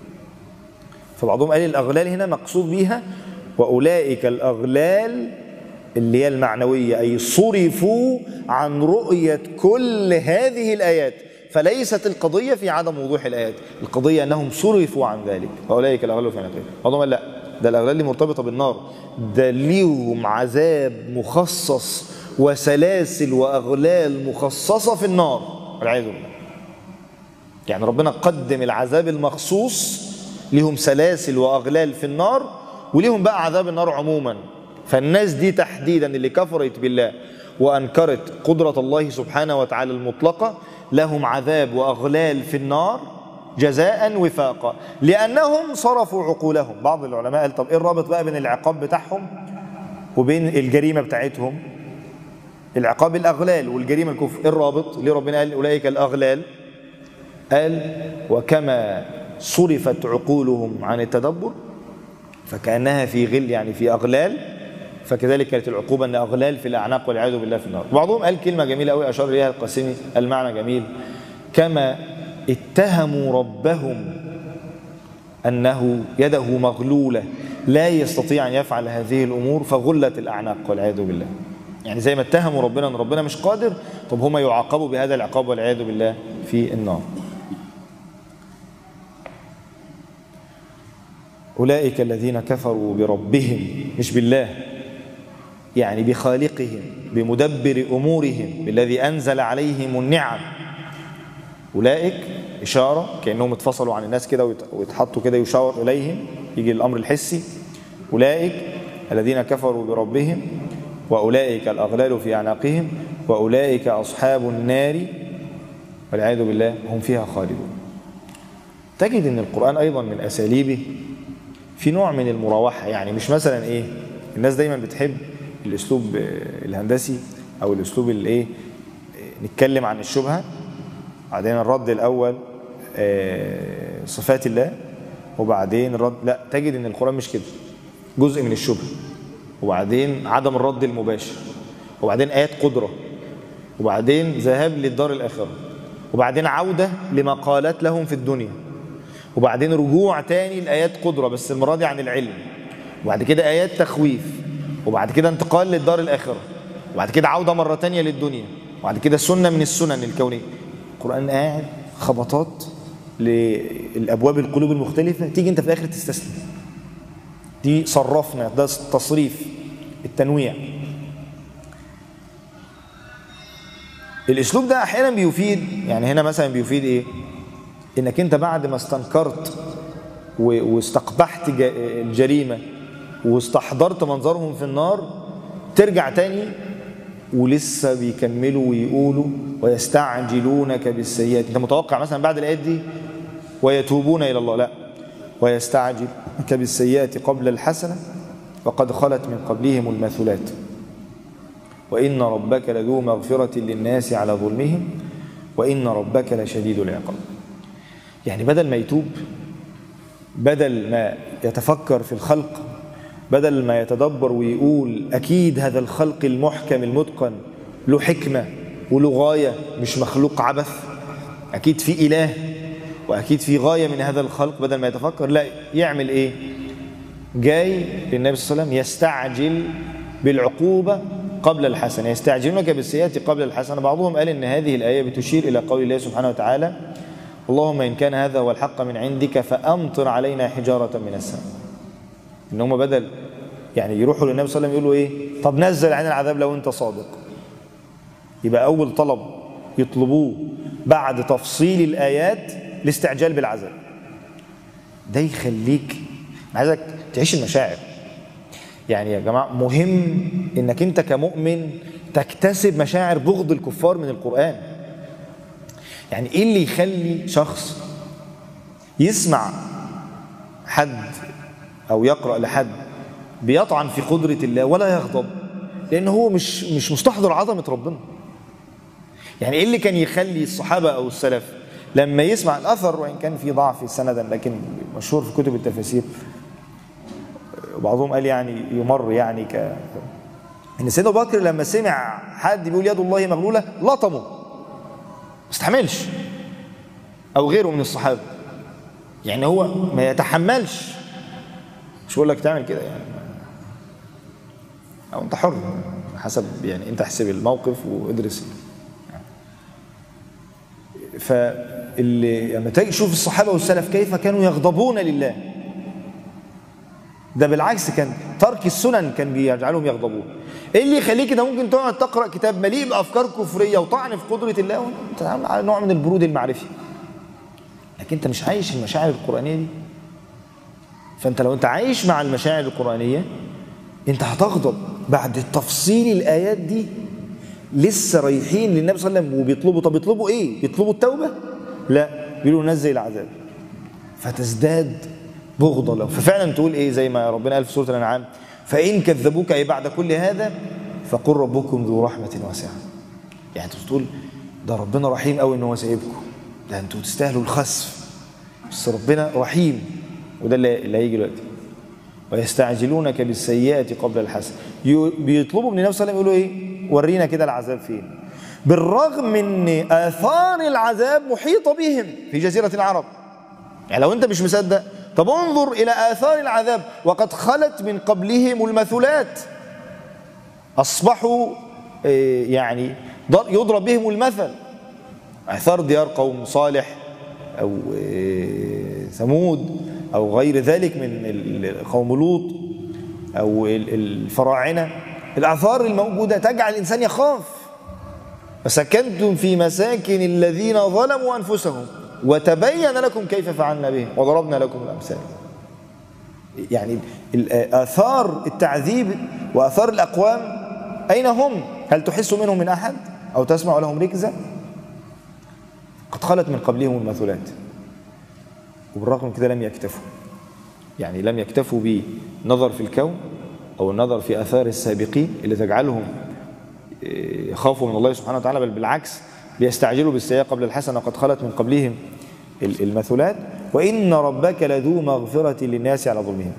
فبعضهم قال الأغلال هنا مقصود بيها وأولئك الأغلال اللي هي المعنوية أي صرفوا عن رؤية كل هذه الآيات فليست القضية في عدم وضوح الآيات القضية أنهم صرفوا عن ذلك فأولئك الأغلال في عناقهم بعضهم قال لا ده الأغلال اللي مرتبطة بالنار ده ليهم عذاب مخصص وسلاسل وأغلال مخصصة في النار والعياذ بالله يعني ربنا قدم العذاب المخصوص لهم سلاسل وأغلال في النار وليهم بقى عذاب النار عموما فالناس دي تحديدا اللي كفرت بالله وأنكرت قدرة الله سبحانه وتعالى المطلقة لهم عذاب وأغلال في النار جزاء وفاقا لأنهم صرفوا عقولهم بعض العلماء قال طب إيه الرابط بقى بين العقاب بتاعهم وبين الجريمة بتاعتهم العقاب الأغلال والجريمة الكفر إيه الرابط ليه ربنا قال أولئك الأغلال قال وكما صرفت عقولهم عن التدبر فكأنها في غل يعني في أغلال فكذلك كانت العقوبة أن أغلال في الأعناق والعياذ بالله في النار بعضهم قال كلمة جميلة قوي أشار إليها القاسمي المعنى جميل كما اتهموا ربهم أنه يده مغلولة لا يستطيع أن يفعل هذه الأمور فغلت الأعناق والعياذ بالله يعني زي ما اتهموا ربنا أن ربنا مش قادر طب هم يعاقبوا بهذا العقاب والعياذ بالله في النار أولئك الذين كفروا بربهم مش بالله يعني بخالقهم بمدبر أمورهم بالذي أنزل عليهم النعم أولئك إشارة كأنهم اتفصلوا عن الناس كده ويتحطوا كده يشاور إليهم يجي الأمر الحسي أولئك الذين كفروا بربهم وأولئك الأغلال في أعناقهم وأولئك أصحاب النار والعياذ بالله هم فيها خالدون تجد أن القرآن أيضا من أساليبه في نوع من المراوحة يعني مش مثلا إيه الناس دايما بتحب الأسلوب الهندسي أو الأسلوب الإيه نتكلم عن الشبهة بعدين الرد الأول صفات الله وبعدين الرد لا تجد ان القرآن مش كده جزء من الشبهة وبعدين عدم الرد المباشر وبعدين آيات قدرة وبعدين ذهاب للدار الآخرة وبعدين عودة لما قالت لهم في الدنيا وبعدين رجوع تاني لآيات قدرة بس المرة دي عن العلم وبعد كده آيات تخويف وبعد كده انتقال للدار الآخرة وبعد كده عودة مرة تانية للدنيا وبعد كده سنة من السنن الكونية القرآن قاعد خبطات للأبواب القلوب المختلفة تيجي انت في الآخر تستسلم دي صرفنا ده تصريف التنويع الاسلوب ده احيانا بيفيد يعني هنا مثلا بيفيد ايه انك انت بعد ما استنكرت واستقبحت الجريمه واستحضرت منظرهم في النار ترجع تاني ولسه بيكملوا ويقولوا ويستعجلونك بالسيئات انت متوقع مثلا بعد الايات دي ويتوبون الى الله لا ويستعجلك بالسيئات قبل الحسنه وقد خلت من قبلهم المثلات وإن ربك لذو مغفرة للناس على ظلمهم وإن ربك لشديد العقاب يعني بدل ما يتوب بدل ما يتفكر في الخلق بدل ما يتدبر ويقول أكيد هذا الخلق المحكم المتقن له حكمة وله غاية مش مخلوق عبث أكيد في إله وأكيد في غاية من هذا الخلق بدل ما يتفكر لا يعمل إيه جاي للنبي صلى الله عليه وسلم يستعجل بالعقوبة قبل الحسنة يستعجلونك بالسيئات قبل الحسنة بعضهم قال إن هذه الآية بتشير إلى قول الله سبحانه وتعالى اللهم إن كان هذا هو الحق من عندك فأمطر علينا حجارة من السماء إن هم بدل يعني يروحوا للنبي صلى الله عليه وسلم يقولوا إيه طب نزل عن العذاب لو أنت صادق يبقى أول طلب يطلبوه بعد تفصيل الآيات الاستعجال بالعذاب ده يخليك عايزك تعيش المشاعر يعني يا جماعة مهم انك انت كمؤمن تكتسب مشاعر بغض الكفار من القرآن يعني ايه اللي يخلي شخص يسمع حد او يقرأ لحد بيطعن في قدرة الله ولا يغضب لان هو مش مش مستحضر عظمة ربنا يعني ايه اللي كان يخلي الصحابة او السلف لما يسمع الاثر وان كان في ضعف سندا لكن مشهور في كتب التفاسير وبعضهم قال يعني يمر يعني ك ان سيدنا ابو بكر لما سمع حد بيقول يد الله مغلوله لطمه ما استحملش او غيره من الصحابه يعني هو ما يتحملش مش بقول لك تعمل كده يعني او انت حر حسب يعني انت احسب الموقف وادرس فاللي لما تيجي تشوف الصحابه والسلف كيف كانوا يغضبون لله ده بالعكس كان ترك السنن كان بيجعلهم يغضبون ايه اللي يخليك انت ممكن تقعد تقرا كتاب مليء بافكار كفريه وطعن في قدره الله وانت على نوع من البرود المعرفي لكن انت مش عايش المشاعر القرانيه دي فانت لو انت عايش مع المشاعر القرانيه انت هتغضب بعد تفصيل الايات دي لسه رايحين للنبي صلى الله عليه وسلم وبيطلبوا طب يطلبوا ايه بيطلبوا التوبه لا بيقولوا نزل العذاب فتزداد بغضة له ففعلا تقول ايه زي ما ربنا قال في سورة الانعام فإن كذبوك أي بعد كل هذا فقل ربكم ذو رحمة واسعة يعني تقول ده ربنا رحيم قوي ان هو سايبكم ده انتوا تستاهلوا الخسف بس ربنا رحيم وده اللي, اللي هيجي دلوقتي ويستعجلونك بالسيئة قبل الحسن يو- بيطلبوا من النبي صلى الله عليه وسلم يقولوا ايه ورينا كده العذاب فين بالرغم ان اثار العذاب محيطة بهم في جزيرة العرب يعني لو انت مش مصدق طب انظر الى اثار العذاب وقد خلت من قبلهم المثلات اصبحوا آه، يعني ضر- يضرب بهم المثل اثار ديار قوم صالح او آه، ثمود او غير ذلك من ال- قوم لوط او ال- الفراعنه الاثار الموجوده تجعل الانسان يخاف فسكنتم في مساكن الذين ظلموا انفسهم وتبين لكم كيف فعلنا بهم وضربنا لكم الامثال يعني ال- اثار التعذيب واثار الاقوام اين هم هل تحس منهم من احد او تسمع لهم ركزه قد خلت من قبلهم المثلات وبالرغم من كده لم يكتفوا يعني لم يكتفوا بالنظر في الكون او النظر في اثار السابقين اللي تجعلهم إيه، يخافوا من الله سبحانه وتعالى بل بالعكس بيستعجلوا بالسيئة قبل الحسنة قد خلت من قبلهم ال- المثلات وإن ربك لذو مغفرة للناس على ظلمهم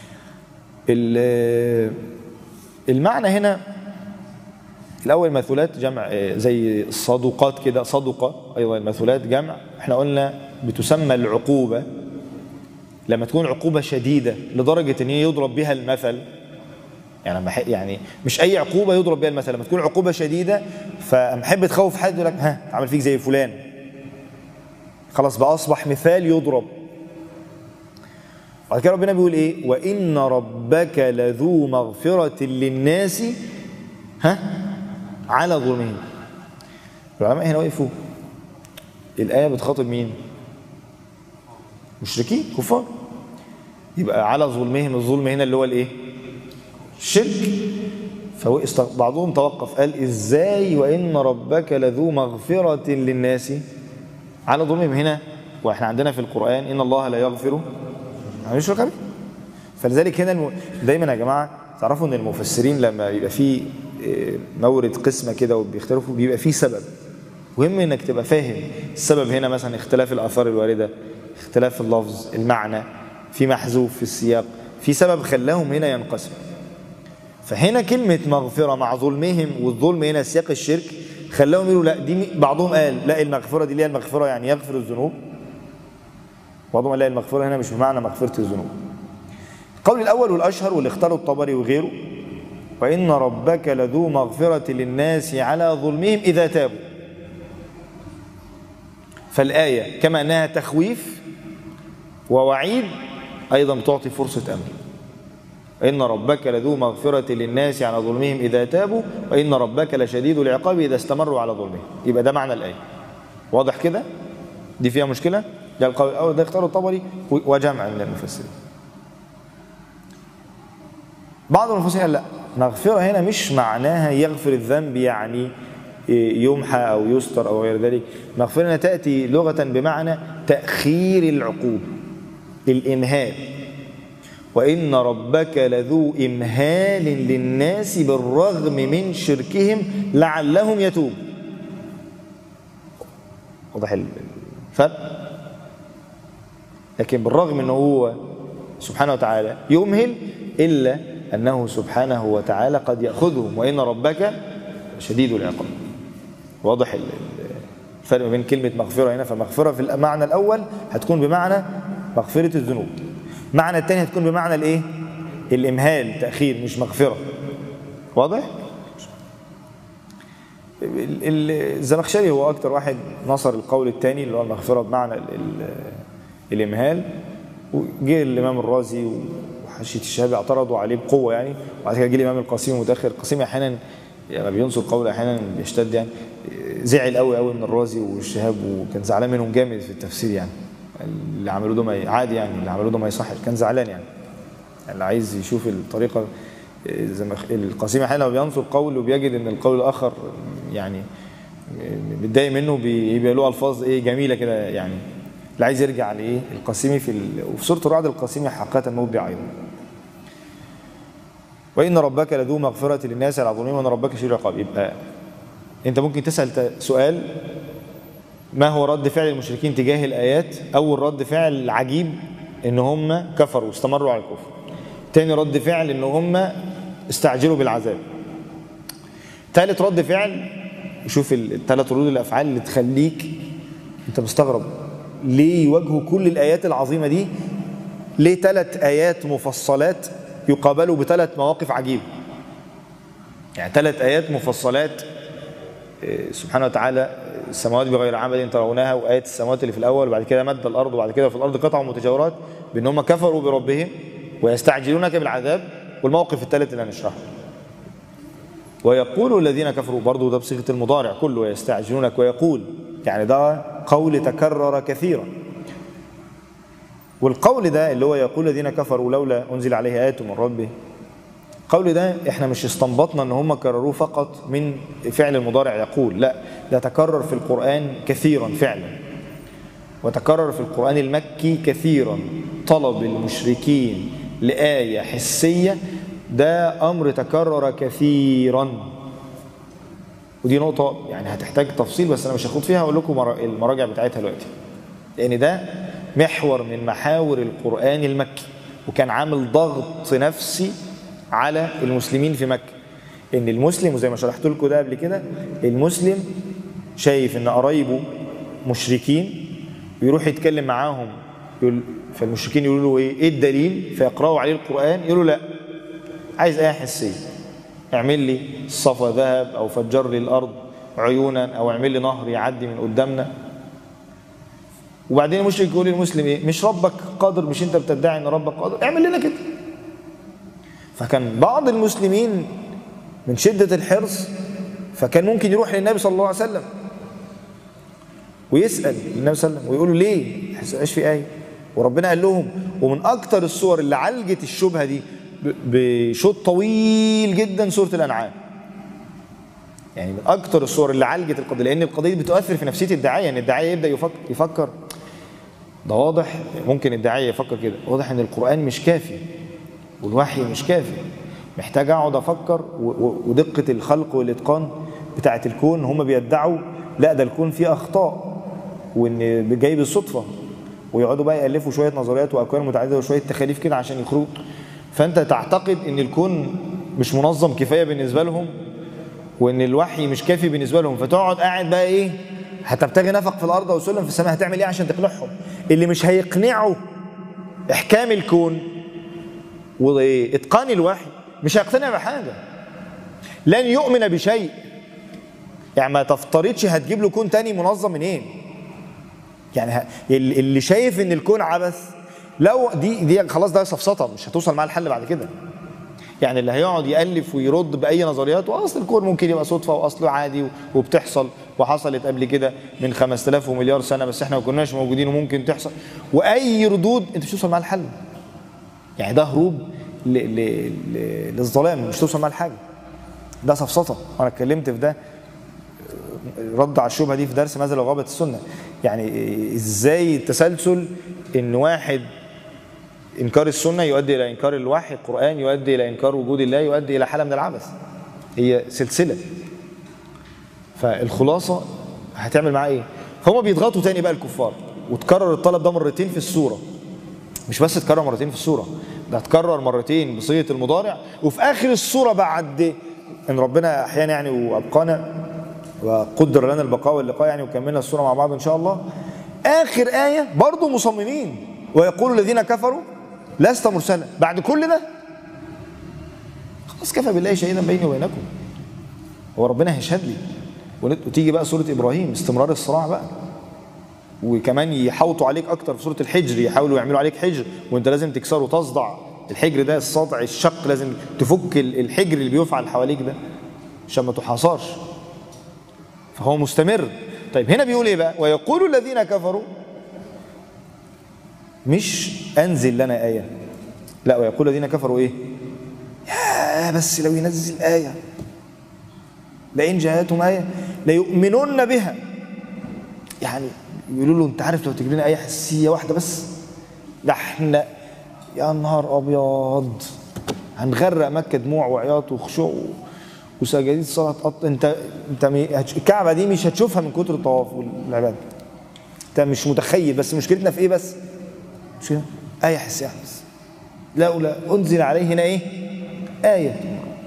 ال- المعنى هنا الأول مثلات جمع آه، زي الصدقات كده صدقة أيضا المثلات جمع احنا قلنا بتسمى العقوبة لما تكون عقوبة شديدة لدرجة ان هي يضرب بها المثل يعني لما ح- يعني مش اي عقوبه يضرب بها المثل لما تكون عقوبه شديده فمحب تخوف حد يقول لك ها عمل فيك زي فلان خلاص بقى اصبح مثال يضرب بعد كده ربنا بيقول ايه وان ربك لذو مغفره للناس ها على ظلمهم العلماء هنا وقفوا الايه بتخاطب مين مشركين كفار يبقى على ظلمهم الظلم هنا اللي هو الايه الشرك فبعضهم توقف قال ازاي وان ربك لذو مغفرة للناس على ظلمهم هنا واحنا عندنا في القرآن ان الله لا يغفر ان يشرك به فلذلك هنا الم... دايما يا جماعة تعرفوا ان المفسرين لما يبقى في آه، مورد قسمة كده وبيختلفوا بيبقى في سبب مهم انك تبقى فاهم السبب هنا مثلا اختلاف الاثار الوارده اختلاف اللفظ المعنى في محذوف في السياق في سبب خلاهم هنا ينقسم فهنا كلمة مغفرة مع ظلمهم والظلم هنا سياق الشرك خلاهم يقولوا لا دي بعضهم قال لا المغفرة دي اللي هي المغفرة يعني يغفر الذنوب بعضهم قال لا المغفرة هنا مش بمعنى مغفرة الذنوب القول الأول والأشهر واللي اختاره الطبري وغيره وإن ربك لذو مغفرة للناس على ظلمهم إذا تابوا فالآية كما أنها تخويف ووعيد أيضا بتعطي فرصة أمل إن ربك لذو مغفرة للناس على ظلمهم إذا تابوا وإن ربك لشديد العقاب إذا استمروا على ظلمهم يبقى ده معنى الآية واضح كده دي فيها مشكلة ده القول الأول ده اختاره الطبري وجمع من المفسرين بعض المفسرين قال لا مغفرة هنا مش معناها يغفر الذنب يعني يمحى أو يستر أو غير ذلك مغفرة هنا تأتي لغة بمعنى تأخير العقوبة الإمهال وإن ربك لذو إمهال للناس بالرغم من شركهم لعلهم يتوب واضح الفرق لكن بالرغم أنه هو سبحانه وتعالى يمهل إلا أنه سبحانه وتعالى قد يأخذهم وإن ربك شديد العقاب واضح الفرق بين كلمة مغفرة هنا فمغفرة في المعنى الأول هتكون بمعنى مغفرة الذنوب معنى الثاني هتكون بمعنى الايه الامهال تاخير مش مغفره واضح الزمخشري هو اكتر واحد نصر القول الثاني اللي هو المغفره بمعنى ال ال الامهال وجه الامام الرازي وحشيه الشهاب اعترضوا عليه بقوه يعني وبعد كده جه الامام القاسمي متاخر القاسمي احيانا لما يعني بينصر قول احيانا بيشتد يعني زعل قوي قوي من الرازي والشهاب وكان زعلان منهم جامد في التفسير يعني اللي عملوه ده ما عادي يعني اللي عملوه ده ما يصحش كان زعلان يعني اللي عايز يشوف الطريقه زي ما القاسم احيانا بينصر قول وبيجد ان القول الاخر يعني متضايق منه بيبقى له الفاظ ايه جميله كده يعني اللي عايز يرجع لايه القاسمي في ال... وفي سوره الرعد القاسمي حقيقه موضع ايضا وان ربك لذو مغفره للناس على ظلمهم وان ربك شديد العقاب يبقى انت ممكن تسال سؤال ما هو رد فعل المشركين تجاه الآيات أول رد فعل عجيب إن هم كفروا واستمروا على الكفر تاني رد فعل ان هم استعجلوا بالعذاب ثالث رد فعل شوف الثلاث ردود الافعال اللي تخليك انت مستغرب ليه يواجهوا كل الايات العظيمه دي ليه ثلاث ايات مفصلات يقابلوا بثلاث مواقف عجيبه يعني ثلاث ايات مفصلات إيه، سبحانه وتعالى السماوات بغير عمل ترونها وايات السماوات اللي في الاول وبعد كده مد الارض وبعد كده في الارض قطع متجاورات بان هم كفروا بربهم ويستعجلونك بالعذاب والموقف الثالث اللي هنشرحه ويقول الذين كفروا برضه ده بصيغه المضارع كله يستعجلونك ويقول يعني ده قول تكرر كثيرا والقول ده اللي هو يقول الذين كفروا لولا انزل عليه ايات من ربه القول ده احنا مش استنبطنا ان هم كرروه فقط من فعل المضارع يقول لا ده تكرر في القرآن كثيرا فعلا وتكرر في القرآن المكي كثيرا طلب المشركين لآية حسية ده أمر تكرر كثيرا ودي نقطة يعني هتحتاج تفصيل بس أنا مش هاخد فيها أقول لكم المراجع بتاعتها دلوقتي لأن ده محور من محاور القرآن المكي وكان عامل ضغط نفسي على المسلمين في مكة ان المسلم وزي ما شرحت لكم ده قبل كده المسلم شايف ان قرايبه مشركين ويروح يتكلم معاهم يقول فالمشركين يقولوا له ايه ايه الدليل فيقراوا عليه القران يقولوا لا عايز ايه حسيه اعمل لي صفا ذهب او فجر لي الارض عيونا او اعمل لي نهر يعدي من قدامنا وبعدين المشرك يقول للمسلم ايه مش ربك قادر مش انت بتدعي ان ربك قادر اعمل لنا كده فكان بعض المسلمين من شدة الحرص فكان ممكن يروح للنبي صلى الله عليه وسلم ويسأل النبي صلى الله عليه وسلم ويقول له ليه؟ ما في آية وربنا قال لهم ومن أكتر الصور اللي عالجت الشبهة دي بشوط طويل جدا سورة الأنعام يعني من أكتر الصور اللي عالجت القضية لأن القضية بتؤثر في نفسية الداعية يعني الداعية يبدأ يفكر, يفكر ده واضح ممكن الداعية يفكر كده واضح ان القرآن مش كافي والوحي مش كافي محتاج اقعد افكر ودقه الخلق والاتقان بتاعه الكون هم بيدعوا لا ده الكون فيه اخطاء وان جاي بالصدفه ويقعدوا بقى يالفوا شويه نظريات واكوان متعدده وشويه تخاليف كده عشان يخرجوا فانت تعتقد ان الكون مش منظم كفايه بالنسبه لهم وان الوحي مش كافي بالنسبه لهم فتقعد قاعد بقى ايه هتبتغي نفق في الارض وسلم في السماء هتعمل ايه عشان تقنعهم اللي مش هيقنعوا احكام الكون واتقان الوحي مش هيقتنع بحاجه لن يؤمن بشيء يعني ما تفترضش هتجيب له كون تاني منظم منين يعني اللي شايف ان الكون عبث لو دي دي خلاص ده سفسطه مش هتوصل معاه الحل بعد كده يعني اللي هيقعد يالف ويرد باي نظريات واصل الكون ممكن يبقى صدفه واصله عادي وبتحصل وحصلت قبل كده من 5000 ومليار سنه بس احنا ما كناش موجودين وممكن تحصل واي ردود انت مش توصل معاه الحل يعني ده هروب للظلام مش توصل معاه لحاجه ده سفسطه وانا اتكلمت في ده رد على الشبهه دي في درس ماذا لو غابت السنه يعني ازاي التسلسل ان واحد انكار السنه يؤدي الى انكار الوحي القران يؤدي الى انكار وجود الله يؤدي الى حاله من العبث هي سلسله فالخلاصه هتعمل معاه ايه فهم بيضغطوا تاني بقى الكفار وتكرر الطلب ده مرتين في السوره مش بس اتكرر مرتين في السوره ده اتكرر مرتين بصيغه المضارع وفي اخر السوره بعد ان ربنا احيانا يعني وابقانا وقدر لنا البقاء واللقاء يعني وكملنا السوره مع بعض ان شاء الله اخر ايه برضه مصممين ويقول الذين كفروا لست مرسلا بعد كل ده خلاص كفى بالله شهيدا بيني وبينكم هو ربنا هيشهد لي وتيجي بقى سوره ابراهيم استمرار الصراع بقى وكمان يحوطوا عليك اكتر في سوره الحجر يحاولوا يعملوا عليك حجر وانت لازم تكسره تصدع الحجر ده الصدع الشق لازم تفك الحجر اللي بيفعل حواليك ده عشان ما تحاصرش فهو مستمر طيب هنا بيقول ايه بقى ويقول الذين كفروا مش انزل لنا ايه لا ويقول الذين كفروا ايه يا بس لو ينزل ايه لئن جاءتهم ايه ليؤمنون بها يعني يقولوا له انت عارف لو تجيب لنا اي حسيه واحده بس ده احنا يا نهار ابيض هنغرق مكه دموع وعياط وخشوع وسجاديد صلاه قط انت انت الكعبه دي مش هتشوفها من كتر الطواف والعباده انت مش متخيل بس مشكلتنا في ايه بس مش كده اي حسيه بس لولا أنزل عليه هنا إيه آية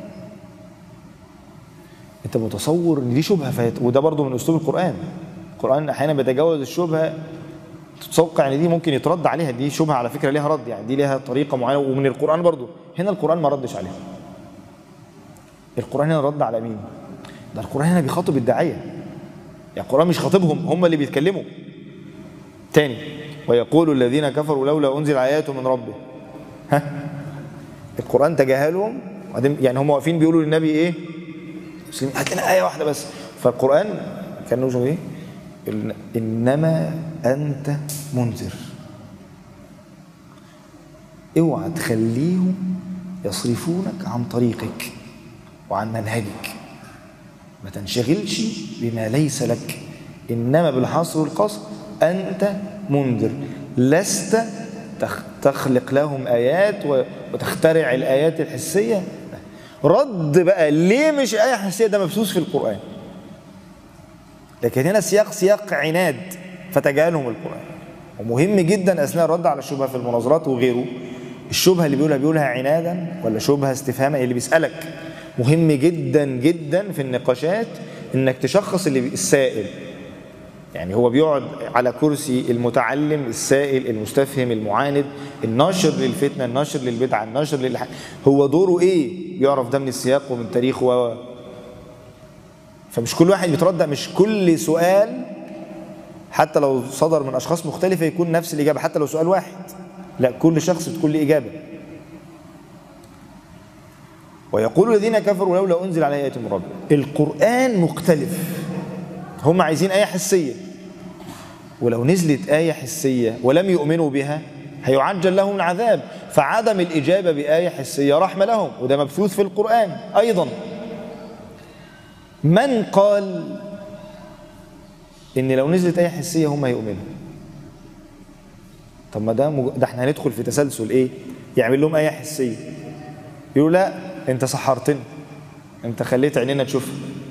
أنت متصور إن دي شبهة فهت وده برضو من أسلوب القرآن القرآن أحيانا بيتجاوز الشبهة تتوقع ان دي ممكن يترد عليها دي شبهه على فكره ليها رد يعني دي ليها طريقه معينه ومن القران برضو هنا القران ما ردش عليها القران هنا رد على مين ده القران هنا بيخاطب الداعيه يعني القران مش خاطبهم هم اللي بيتكلموا تاني ويقول الذين كفروا لولا انزل ايات من ربه ها القران تجاهلهم وبعدين يعني هم واقفين بيقولوا للنبي ايه مسلمين هات لنا ايه واحده بس فالقران كانوا ايه انما انت منذر اوعى تخليهم يصرفونك عن طريقك وعن منهجك ما تنشغلش بما ليس لك انما بالحصر والقصر انت منذر لست تخلق لهم ايات وتخترع الايات الحسيه رد بقى ليه مش ايه حسيه ده مبثوث في القران لكن هنا سياق سياق عناد فتجاهلهم القرآن ومهم جدا أثناء الرد على الشبهة في المناظرات وغيره الشبهة اللي بيقولها بيقولها عنادا ولا شبهة استفهاما اللي بيسألك مهم جدا جدا في النقاشات انك تشخص اللي السائل يعني هو بيقعد على كرسي المتعلم السائل المستفهم المعاند الناشر للفتنه الناشر للبدعه الناشر للح... هو دوره ايه يعرف ده من السياق ومن تاريخه و فمش كل واحد بيتردد مش كل سؤال حتى لو صدر من اشخاص مختلفه يكون نفس الاجابه حتى لو سؤال واحد لا كل شخص بتكون له اجابه ويقول الذين كفروا لولا انزل عليه ايه من ربه القران مختلف هم عايزين ايه حسيه ولو نزلت ايه حسيه ولم يؤمنوا بها هيعجل لهم العذاب فعدم الاجابه بايه حسيه رحمه لهم وده مبثوث في القران ايضا من قال ان لو نزلت اي حسيه هم هيؤمنوا طب ما ده مج... ده احنا هندخل في تسلسل ايه يعمل لهم ايه حسيه يقولوا لا انت سحرتنا انت خليت عينينا تشوفها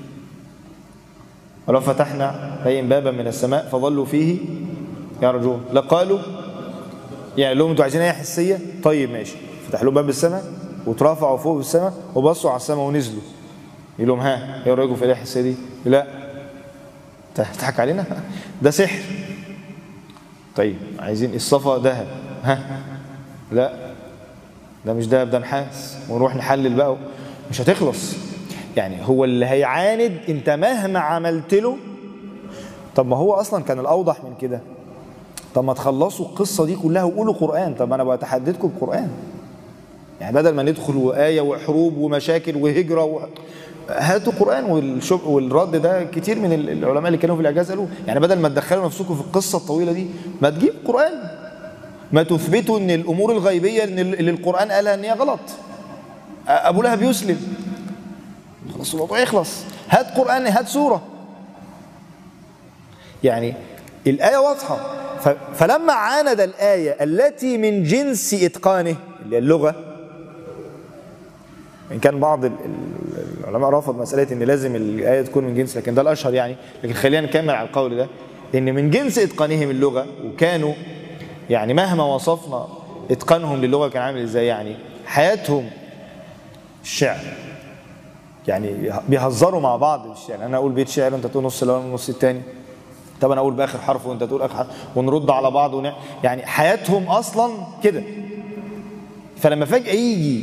ولو فتحنا عليهم بابا من السماء فظلوا فيه يرجون لقالوا يعني لهم انتوا عايزين ايه حسيه طيب ماشي فتح لهم باب السماء وترافعوا فوق السماء وبصوا على السماء ونزلوا يقول لهم ها ايه رايكم في الايه الحسيه دي لا تضحك علينا ده سحر طيب عايزين الصفا ذهب ها لا ده مش ذهب ده نحاس ونروح نحلل بقى مش هتخلص يعني هو اللي هيعاند انت مهما عملت له طب ما هو اصلا كان الاوضح من كده طب ما تخلصوا القصه دي كلها وقولوا قران طب انا بتحددكم بقران يعني بدل ما ندخل وآية وحروب ومشاكل وهجرة و... هاتوا قرآن والشب والرد ده كتير من العلماء اللي كانوا في الإعجاز قالوا يعني بدل ما تدخلوا نفسكم في القصة الطويلة دي ما تجيب قرآن ما تثبتوا ان الامور الغيبيه اللي القران قالها ان هي غلط ابو لهب يسلم خلاص الموضوع يخلص هات قران هات سوره يعني الايه واضحه فلما عاند الايه التي من جنس اتقانه اللي هي اللغه ان كان بعض العلماء رفض مساله ان لازم الايه تكون من جنس لكن ده الاشهر يعني لكن خلينا نكمل على القول ده ان من جنس اتقانهم اللغه وكانوا يعني مهما وصفنا اتقانهم للغه كان عامل ازاي يعني حياتهم الشعر يعني بيهزروا مع بعض بالشعر انا اقول بيت شعر انت تقول نص الاول والنص الثاني طب انا اقول باخر حرف وانت تقول اخر حرف ونرد على بعض ونع... يعني حياتهم اصلا كده فلما فجاه يجي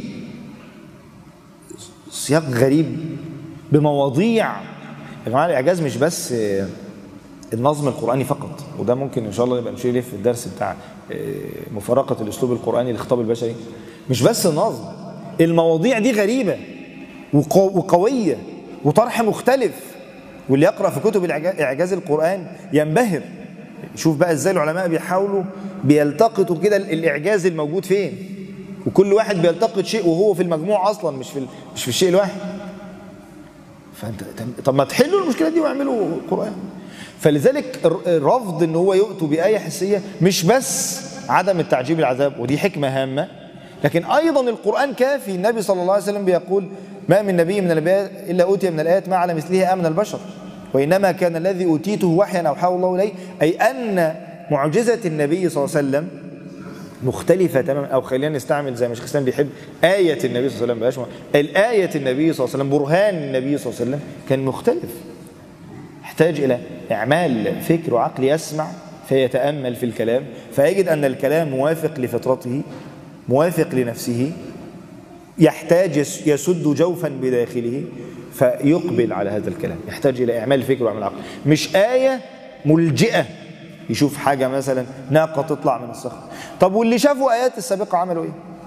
سياق غريب بمواضيع يا جماعه الاعجاز مش بس النظم القراني فقط وده ممكن ان شاء الله نبقى نشير ليه في الدرس بتاع مفارقه الاسلوب القراني للخطاب البشري مش بس النظم المواضيع دي غريبه وقويه وطرح مختلف واللي يقرا في كتب اعجاز القران ينبهر شوف بقى ازاي العلماء بيحاولوا بيلتقطوا كده الاعجاز الموجود فين وكل واحد بيلتقط شيء وهو في المجموع اصلا مش في مش في الشيء الواحد فانت طب ما تحلوا المشكله دي واعملوا قران فلذلك الرفض ان هو يؤتوا بايه حسيه مش بس عدم التعجيب العذاب ودي حكمه هامه لكن ايضا القران كافي النبي صلى الله عليه وسلم بيقول ما من نبي من الانبياء الا اوتي من الايات ما على مثله امن البشر وانما كان الذي اوتيته وحيا اوحاه الله اليه اي ان معجزه النبي صلى الله عليه وسلم مختلفة تماما أو خلينا نستعمل زي ما شيخ الإسلام بيحب آية النبي صلى الله عليه وسلم بلاش الآية النبي صلى الله عليه وسلم برهان النبي صلى الله عليه وسلم كان مختلف يحتاج إلى إعمال فكر وعقل يسمع فيتأمل في الكلام فيجد أن الكلام موافق لفطرته موافق لنفسه يحتاج يسد جوفا بداخله فيقبل على هذا الكلام يحتاج إلى إعمال فكر وإعمال عقل مش آية ملجئة يشوف حاجة مثلا ناقة تطلع من الصخر طب واللي شافوا آيات السابقة عملوا إيه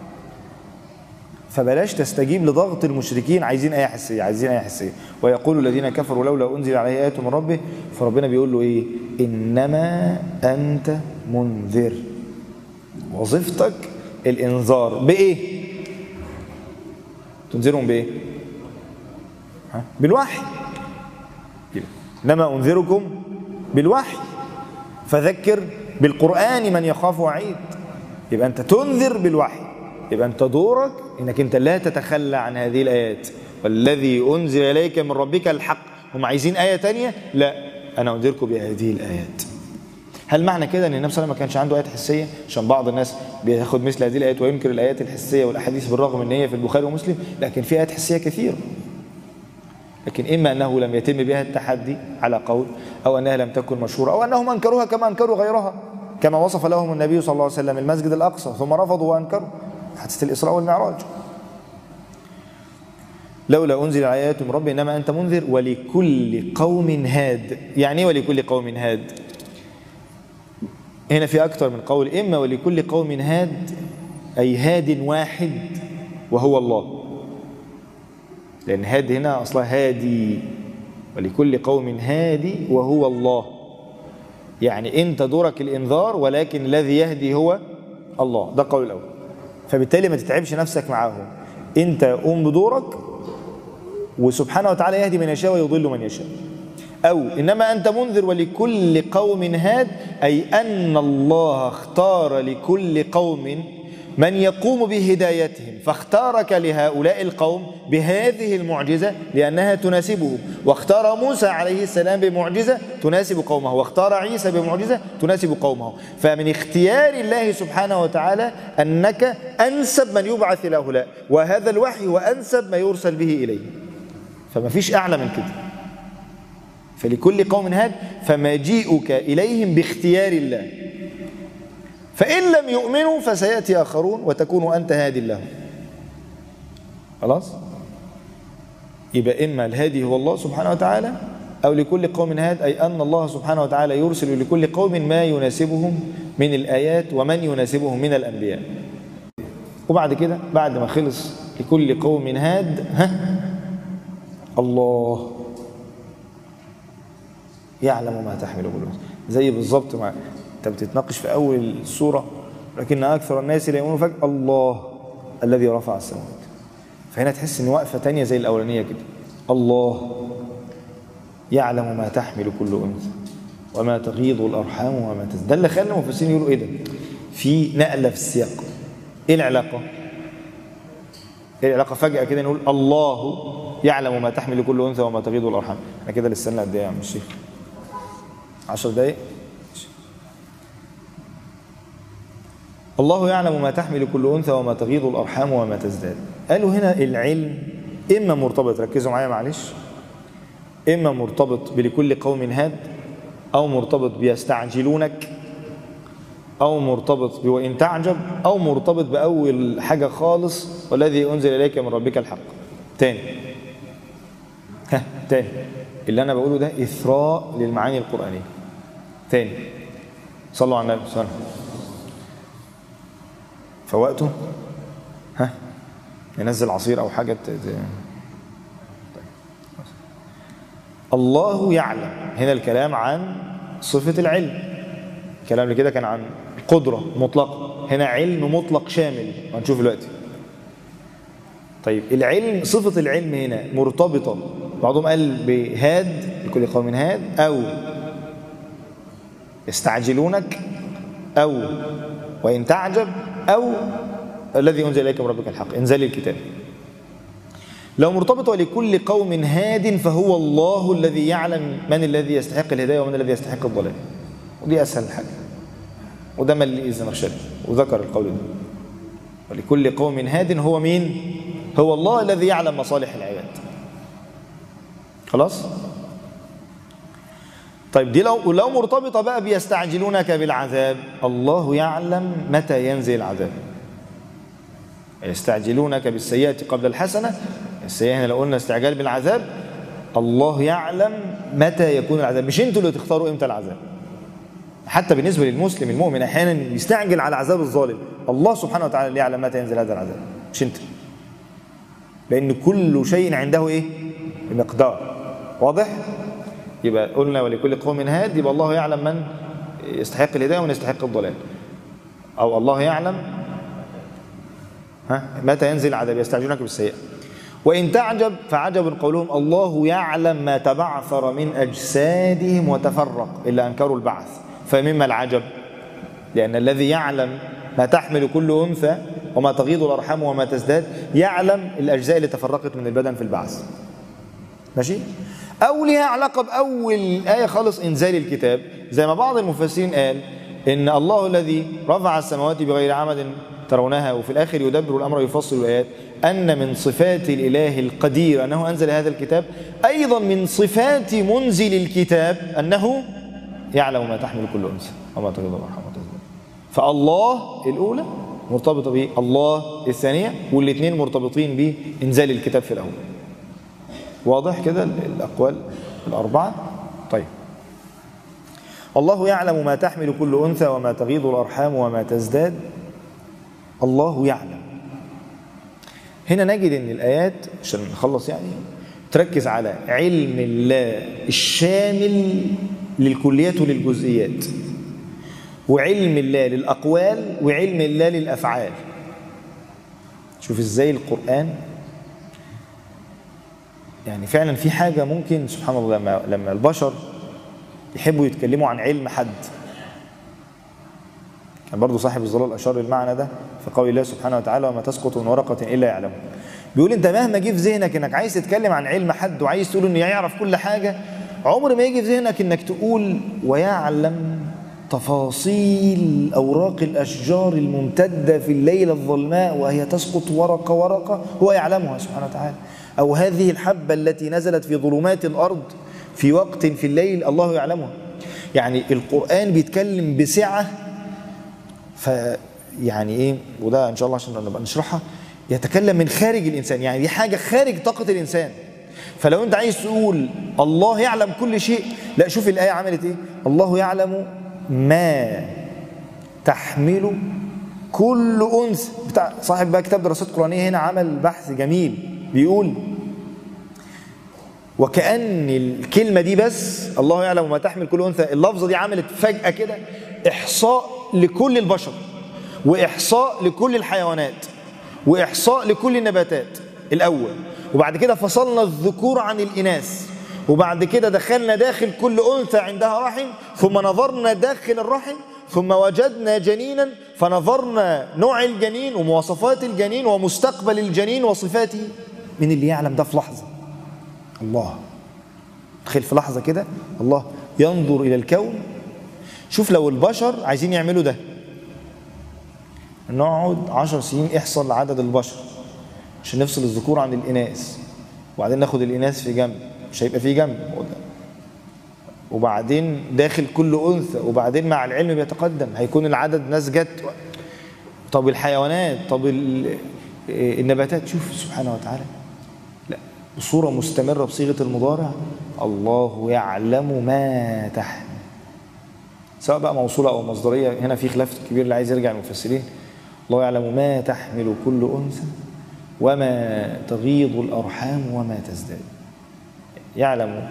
فبلاش تستجيب لضغط المشركين عايزين آية حسية عايزين آية حسية ويقول الذين كفروا لولا أنزل عليه آية من ربه فربنا بيقول له إيه إنما أنت منذر وظيفتك الإنذار بإيه تنذرهم بإيه ها؟ بالوحي إنما أنذركم بالوحي فذكر بالقرآن من يخاف وعيد يبقى أنت تنذر بالوحي يبقى أنت دورك إنك أنت لا تتخلى عن هذه الآيات والذي أنزل إليك من ربك الحق هم عايزين آية تانية لا أنا أنذركم بهذه الآيات هل معنى كده ان النبي صلى الله عليه وسلم ما كانش عنده ايات حسيه عشان بعض الناس بياخد مثل هذه الايات وينكر الايات الحسيه والاحاديث بالرغم ان هي في البخاري ومسلم لكن في ايات حسيه كثيره لكن اما انه لم يتم بها التحدي على قول او انها لم تكن مشهوره او انهم انكروها كما انكروا غيرها كما وصف لهم النبي صلى الله عليه وسلم المسجد الاقصى ثم رفضوا وانكروا حادثه الاسراء والمعراج لولا انزل ايات من ربي انما انت منذر ولكل قوم هاد يعني ايه ولكل قوم هاد هنا في أكثر من قول إما ولكل قوم هاد أي هاد واحد وهو الله لأن هاد هنا أصلا هادي ولكل قوم هادي وهو الله يعني أنت دورك الإنذار ولكن الذي يهدي هو الله ده القول الأول فبالتالي ما تتعبش نفسك معاهم أنت قوم بدورك وسبحانه وتعالى يهدي من يشاء ويضل من يشاء أو إنما أنت منذر ولكل قوم هاد أي أن الله اختار لكل قوم من يقوم بهدايتهم فاختارك لهؤلاء القوم بهذه المعجزة لأنها تناسبه واختار موسى عليه السلام بمعجزة تناسب قومه واختار عيسى بمعجزة تناسب قومه فمن اختيار الله سبحانه وتعالى أنك أنسب من يبعث لهؤلاء وهذا الوحي هو أنسب ما يرسل به إليه فما فيش أعلى من كده فلكل قوم هاد فمجيئك إليهم باختيار الله فإن لم يؤمنوا فسيأتي آخرون وتكون أنت هادي لهم خلاص يبقى إما الهادي هو الله سبحانه وتعالى أو لكل قوم هاد أي أن الله سبحانه وتعالى يرسل لكل قوم ما يناسبهم من الآيات ومن يناسبهم من الأنبياء وبعد كده بعد ما خلص لكل قوم هاد ها الله يعلم ما تحمل كل انثى زي بالظبط ما انت بتتناقش في اول السوره لكن اكثر الناس لا يؤمنون فجاه الله الذي رفع السماوات فهنا تحس ان وقفه تانية زي الاولانيه كده الله يعلم ما تحمل كل انثى وما تغيض الارحام وما تزداد ده اللي خلى المفسرين يقولوا ايه ده في نقله في السياق ايه العلاقه ايه العلاقه فجاه كده نقول الله يعلم ما تحمل كل انثى وما تغيض الارحام احنا كده لسه قد ايه يا عم الشيخ 10 دقايق الله يعلم ما تحمل كل انثى وما تغيض الارحام وما تزداد قالوا هنا العلم اما مرتبط ركزوا معايا معلش اما مرتبط بلكل قوم هاد او مرتبط بيستعجلونك او مرتبط بوان تعجب او مرتبط باول حاجه خالص والذي انزل اليك من ربك الحق تاني ها تاني اللي انا بقوله ده اثراء للمعاني القرانيه تاني صلوا على النبي صلى الله عليه وسلم فوقته ها ينزل عصير او حاجه ت... الله يعلم هنا الكلام عن صفه العلم الكلام اللي كده كان عن قدره مطلقه هنا علم مطلق شامل هنشوف دلوقتي طيب العلم صفه العلم هنا مرتبطه بعضهم قال بهاد لكل قوم هاد او يستعجلونك أو وإن تعجب أو الذي أنزل إليك من ربك الحق انزل الكتاب لو مرتبط لكل قوم هاد فهو الله الذي يعلم من الذي يستحق الهداية ومن الذي يستحق الضلال ودي أسهل حاجة وده ملي الزمخشري وذكر القول ده ولكل قوم هاد هو مين هو الله الذي يعلم مصالح العباد خلاص طيب دي لو لو مرتبطه بقى بيستعجلونك بالعذاب الله يعلم متى ينزل العذاب يستعجلونك بالسيئة قبل الحسنة السيئة هنا لو قلنا استعجال بالعذاب الله يعلم متى يكون العذاب مش انتوا اللي تختاروا امتى العذاب حتى بالنسبة للمسلم المؤمن أحيانا يستعجل على عذاب الظالم الله سبحانه وتعالى اللي يعلم متى ينزل هذا العذاب مش انت لأن كل شيء عنده إيه بمقدار واضح يبقى قلنا ولكل قوم هاد يبقى الله يعلم من يستحق الهداية ومن يستحق الضلال أو الله يعلم ها متى ينزل العذاب يستعجلونك بالسيئة وإن تعجب فعجب قولهم الله يعلم ما تبعثر من أجسادهم وتفرق إلا أنكروا البعث فمما العجب لأن الذي يعلم ما تحمل كل أنثى وما تغيض الأرحام وما تزداد يعلم الأجزاء اللي تفرقت من البدن في البعث ماشي أو لها علاقة بأول آية خالص إنزال الكتاب زي ما بعض المفسرين قال إن الله الذي رفع السماوات بغير عمد ترونها وفي الآخر يدبر الأمر ويفصل الآيات أن من صفات الإله القدير أنه أنزل هذا الكتاب أيضا من صفات منزل الكتاب أنه يعلم ما تحمل كل أنثى وما تغيض الأرحام وتزداد فالله الأولى مرتبطة به الله الثانية والاثنين مرتبطين بإنزال الكتاب في الأول واضح كده الأقوال الأربعة طيب الله يعلم ما تحمل كل أنثى وما تغيض الأرحام وما تزداد الله يعلم هنا نجد ان الايات عشان نخلص يعني تركز على علم الله الشامل للكليات وللجزئيات وعلم الله للاقوال وعلم الله للافعال شوف ازاي القران يعني فعلا في حاجه ممكن سبحان الله لما لما البشر يحبوا يتكلموا عن علم حد كان برضه صاحب الظلال اشار المعنى ده في قول الله سبحانه وتعالى وما تسقط من ورقه الا يعلمها بيقول انت مهما جه في ذهنك انك عايز تتكلم عن علم حد وعايز تقول انه يعرف كل حاجه عمر ما يجي في ذهنك انك تقول ويعلم تفاصيل اوراق الاشجار الممتده في الليله الظلماء وهي تسقط ورقه ورقه هو يعلمها سبحانه وتعالى او هذه الحبه التي نزلت في ظلمات الارض في وقت في الليل الله يعلمها يعني القران بيتكلم بسعه ف يعني ايه وده ان شاء الله عشان نبقى نشرحها يتكلم من خارج الانسان يعني دي حاجه خارج طاقه الانسان فلو انت عايز تقول الله يعلم كل شيء لا شوف الايه عملت ايه الله يعلم ما تحمل كل انثى بتاع صاحب بقى كتاب دراسات قرانيه هنا عمل بحث جميل بيقول وكأن الكلمة دي بس الله يعلم ما تحمل كل أنثى اللفظة دي عملت فجأة كده إحصاء لكل البشر وإحصاء لكل الحيوانات وإحصاء لكل النباتات الأول وبعد كده فصلنا الذكور عن الإناث وبعد كده دخلنا داخل كل أنثى عندها رحم ثم نظرنا داخل الرحم ثم وجدنا جنينا فنظرنا نوع الجنين ومواصفات الجنين ومستقبل الجنين وصفاته من اللي يعلم ده في لحظة الله تخيل في لحظة كده الله ينظر إلى الكون شوف لو البشر عايزين يعملوا ده نقعد عشر سنين احصل عدد البشر عشان نفصل الذكور عن الإناث وبعدين ناخد الإناث في جنب مش هيبقى في جنب وبعدين داخل كل أنثى وبعدين مع العلم بيتقدم هيكون العدد ناس جت طب الحيوانات طب النباتات شوف سبحانه وتعالى لا بصورة مستمرة بصيغة المضارع الله يعلم ما تحمل سواء بقى موصولة أو مصدرية هنا في خلاف كبير اللي عايز يرجع المفسرين الله يعلم ما تحمل كل أنثى وما تغيض الأرحام وما تزداد يعلم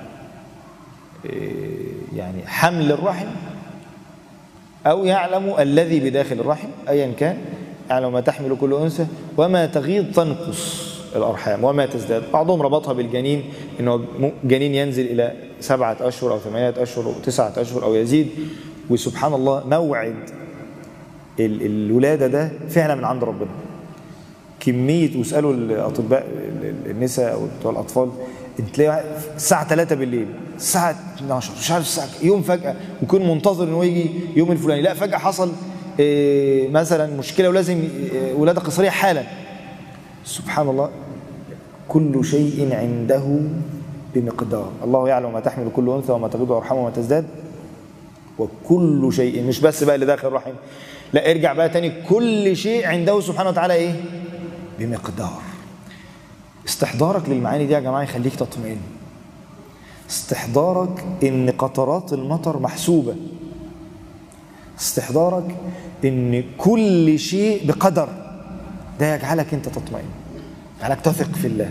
يعني حمل الرحم أو يعلم الذي بداخل الرحم أيا كان يعلم ما تحمل كل أنثى وما تغيض تنقص الأرحام وما تزداد بعضهم ربطها بالجنين إنه جنين ينزل إلى سبعة أشهر أو ثمانية أشهر أو تسعة أشهر أو يزيد وسبحان الله موعد الولادة ده فعلا من عند ربنا كمية واسألوا الأطباء النساء أو بتوع الأطفال انت تلاقي الساعة 3 بالليل الساعة 12 مش عارف الساعة يوم فجأة ويكون منتظر ان هو يجي يوم الفلاني لا فجأة حصل إيه مثلا مشكله ولازم إيه ولاده قصريه حالا سبحان الله كل شيء عنده بمقدار الله يعلم ما تحمل كل انثى وما تغيض ارحام وما تزداد وكل شيء مش بس بقى اللي داخل رحم لا ارجع بقى تاني كل شيء عنده سبحانه وتعالى ايه بمقدار استحضارك للمعاني دي يا جماعه يخليك تطمئن استحضارك ان قطرات المطر محسوبه استحضارك ان كل شيء بقدر ده يجعلك انت تطمئن يجعلك تثق في الله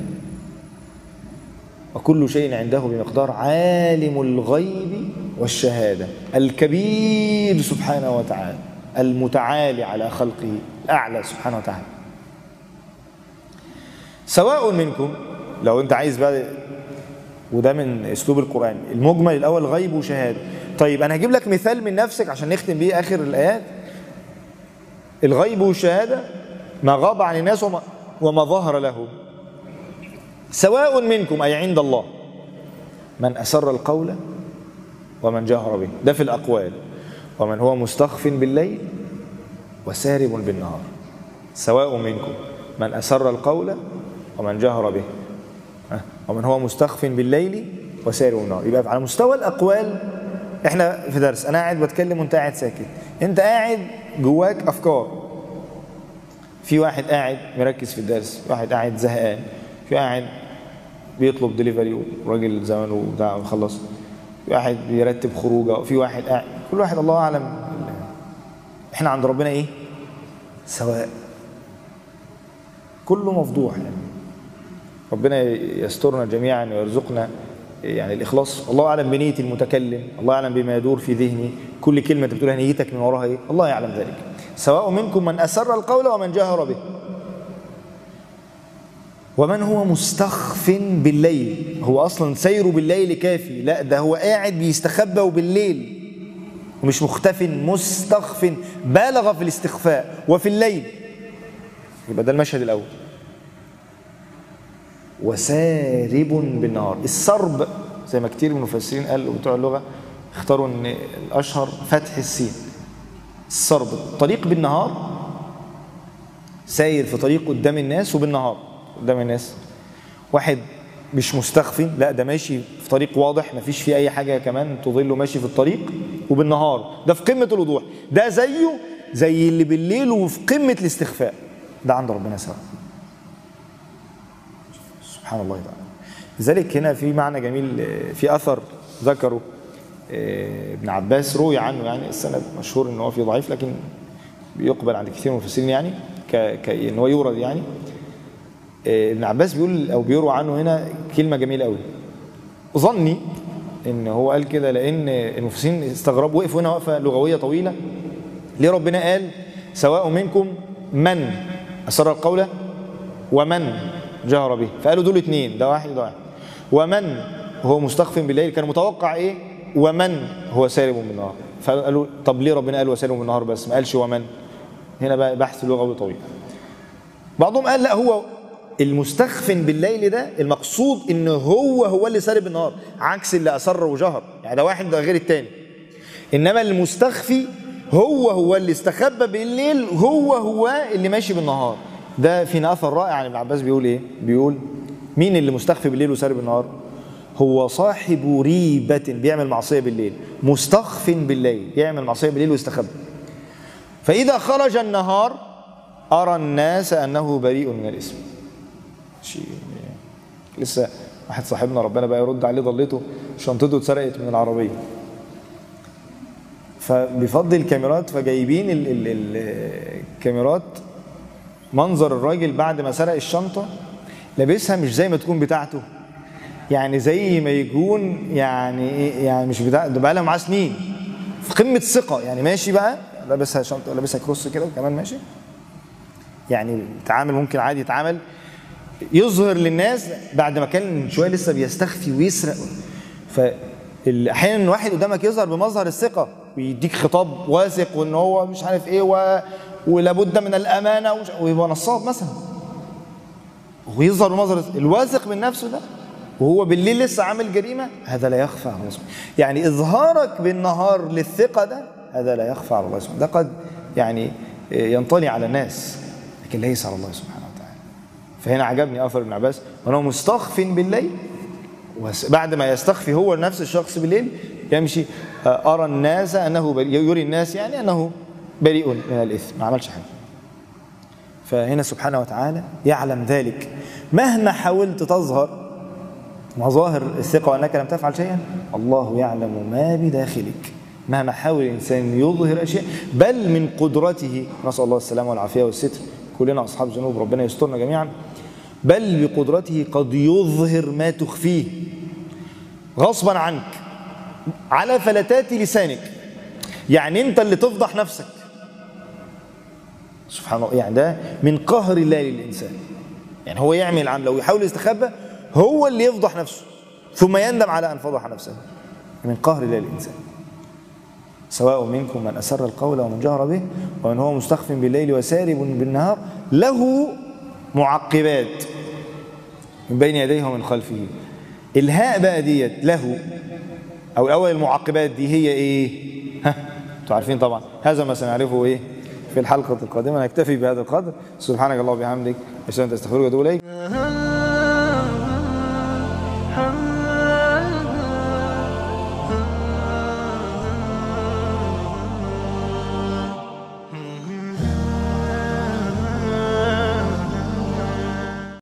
وكل شيء عنده بمقدار عالم الغيب والشهادة الكبير سبحانه وتعالى المتعالي على خلقه الأعلى سبحانه وتعالى سواء منكم لو انت عايز بقى وده من اسلوب القران المجمل الاول غيب وشهاده طيب انا هجيب لك مثال من نفسك عشان نختم بيه اخر الايات الغيب والشهاده ما غاب عن الناس وما, وما ظهر لهم سواء منكم اي عند الله من اسر القول ومن جهر به ده في الاقوال ومن هو مستخف بالليل وسارب بالنهار سواء منكم من اسر القول ومن جهر به ومن هو مستخف بالليل وسارب بالنهار يبقى على مستوى الاقوال احنا في درس انا قاعد بتكلم وانت قاعد ساكت انت قاعد جواك افكار في واحد قاعد مركز في الدرس في واحد قاعد زهقان في واحد بيطلب دليفري وراجل زمانه بتاع خلص في واحد بيرتب خروجه في واحد قاعد كل واحد الله اعلم احنا عند ربنا ايه سواء كله مفضوح يعني ربنا يسترنا جميعا ويرزقنا يعني الاخلاص الله اعلم بنيه المتكلم الله اعلم بما يدور في ذهنه كل كلمه انت بتقولها نيتك من وراها ايه الله يعلم ذلك سواء منكم من اسر القول ومن جهر به ومن هو مستخف بالليل هو اصلا سيره بالليل كافي لا ده هو قاعد بيستخبى وبالليل ومش مختف مستخف بالغ في الاستخفاء وفي الليل يبقى ده المشهد الاول وسارب بالنهار السرب زي ما كتير من المفسرين قالوا بتوع اللغه اختاروا ان الاشهر فتح السين السرب الطريق بالنهار ساير في طريق قدام الناس وبالنهار قدام الناس واحد مش مستخفي لا ده ماشي في طريق واضح مفيش فيه اي حاجه كمان تظله ماشي في الطريق وبالنهار ده في قمه الوضوح ده زيه زي اللي بالليل وفي قمه الاستخفاء ده عند ربنا سواء سبحان الله تعالى لذلك هنا في معنى جميل في اثر ذكره ابن عباس روي عنه يعني السند مشهور ان هو في ضعيف لكن بيقبل عند كثير من المفسرين يعني ك... ك... ان هو يورد يعني ابن عباس بيقول او بيروى عنه هنا كلمه جميله قوي ظني ان هو قال كده لان المفسرين استغربوا وقفوا هنا وقفه لغويه طويله ليه ربنا قال سواء منكم من اسر القول ومن جهر به فقالوا دول اثنين ده واحد وده واحد ومن هو مستخف بالليل كان متوقع ايه ومن هو سالم بالنهار فقالوا طب ليه ربنا قال وسالم بالنهار بس ما قالش ومن هنا بقى بحث لغوي طويل بعضهم قال لا هو المستخف بالليل ده المقصود ان هو هو اللي سارب النهار عكس اللي اسر وجهر يعني ده واحد ده غير التاني انما المستخفي هو هو اللي استخبى بالليل هو هو اللي ماشي بالنهار ده في اثر رائع عن ابن عباس بيقول ايه بيقول مين اللي مستخفي بالليل وسارب النهار هو صاحب ريبة بيعمل معصية بالليل مستخف بالليل يعمل معصية بالليل ويستخبى فإذا خرج النهار أرى الناس أنه بريء من الاسم شيء لسه واحد صاحبنا ربنا بقى يرد عليه ضلته شنطته اتسرقت من العربية فبفضل الكاميرات فجايبين ال ال ال الكاميرات منظر الراجل بعد ما سرق الشنطة لابسها مش زي ما تكون بتاعته يعني زي ما يكون يعني يعني مش بتاع ده بقى لها معاه سنين في قمه الثقه يعني ماشي بقى لابسها شنطه لابسها كروس كده وكمان ماشي يعني تعامل ممكن عادي يتعامل يظهر للناس بعد ما كان شويه لسه بيستخفي ويسرق فاحيانا واحد قدامك يظهر بمظهر الثقه ويديك خطاب واثق وان هو مش عارف ايه و... ولابد من الامانه ومش... ويبقى نصاب مثلا ويظهر بمظهر الواثق من نفسه ده وهو بالليل لسه عامل جريمة هذا لا يخفى على الله سبحانه يعني إظهارك بالنهار للثقة ده هذا لا يخفى على الله سبحانه ده قد يعني ينطلي على الناس لكن ليس على الله سبحانه وتعالى فهنا عجبني أثر ابن عباس وأنه مستخف بالليل وبعد ما يستخفي هو نفس الشخص بالليل يمشي أرى الناس أنه بريء يري الناس يعني أنه بريء من الإثم ما عملش حاجة فهنا سبحانه وتعالى يعلم ذلك مهما حاولت تظهر مظاهر الثقة وأنك لم تفعل شيئا الله يعلم ما بداخلك مهما حاول الإنسان يظهر أشياء بل من قدرته نسأل الله السلامة والعافية والستر كلنا أصحاب ذنوب ربنا يسترنا جميعا بل بقدرته قد يظهر ما تخفيه غصبا عنك على فلتات لسانك يعني أنت اللي تفضح نفسك سبحان الله يعني ده من قهر الله للإنسان يعني هو يعمل عمله ويحاول يستخبى هو اللي يفضح نفسه ثم يندم على أن فضح نفسه من قهر الله للإنسان سواء منكم من أسر القول ومن جهر به ومن هو مستخف بالليل وسارب بالنهار له معقبات من بين يديه ومن خلفه الهاء بقى ديت له أو الأول المعقبات دي هي إيه ها انتوا عارفين طبعا هذا ما سنعرفه إيه في الحلقة القادمة نكتفي بهذا القدر سبحانك الله وبحمدك أشهد أن لا إله إلا أنت أستغفرك وأتوب إليك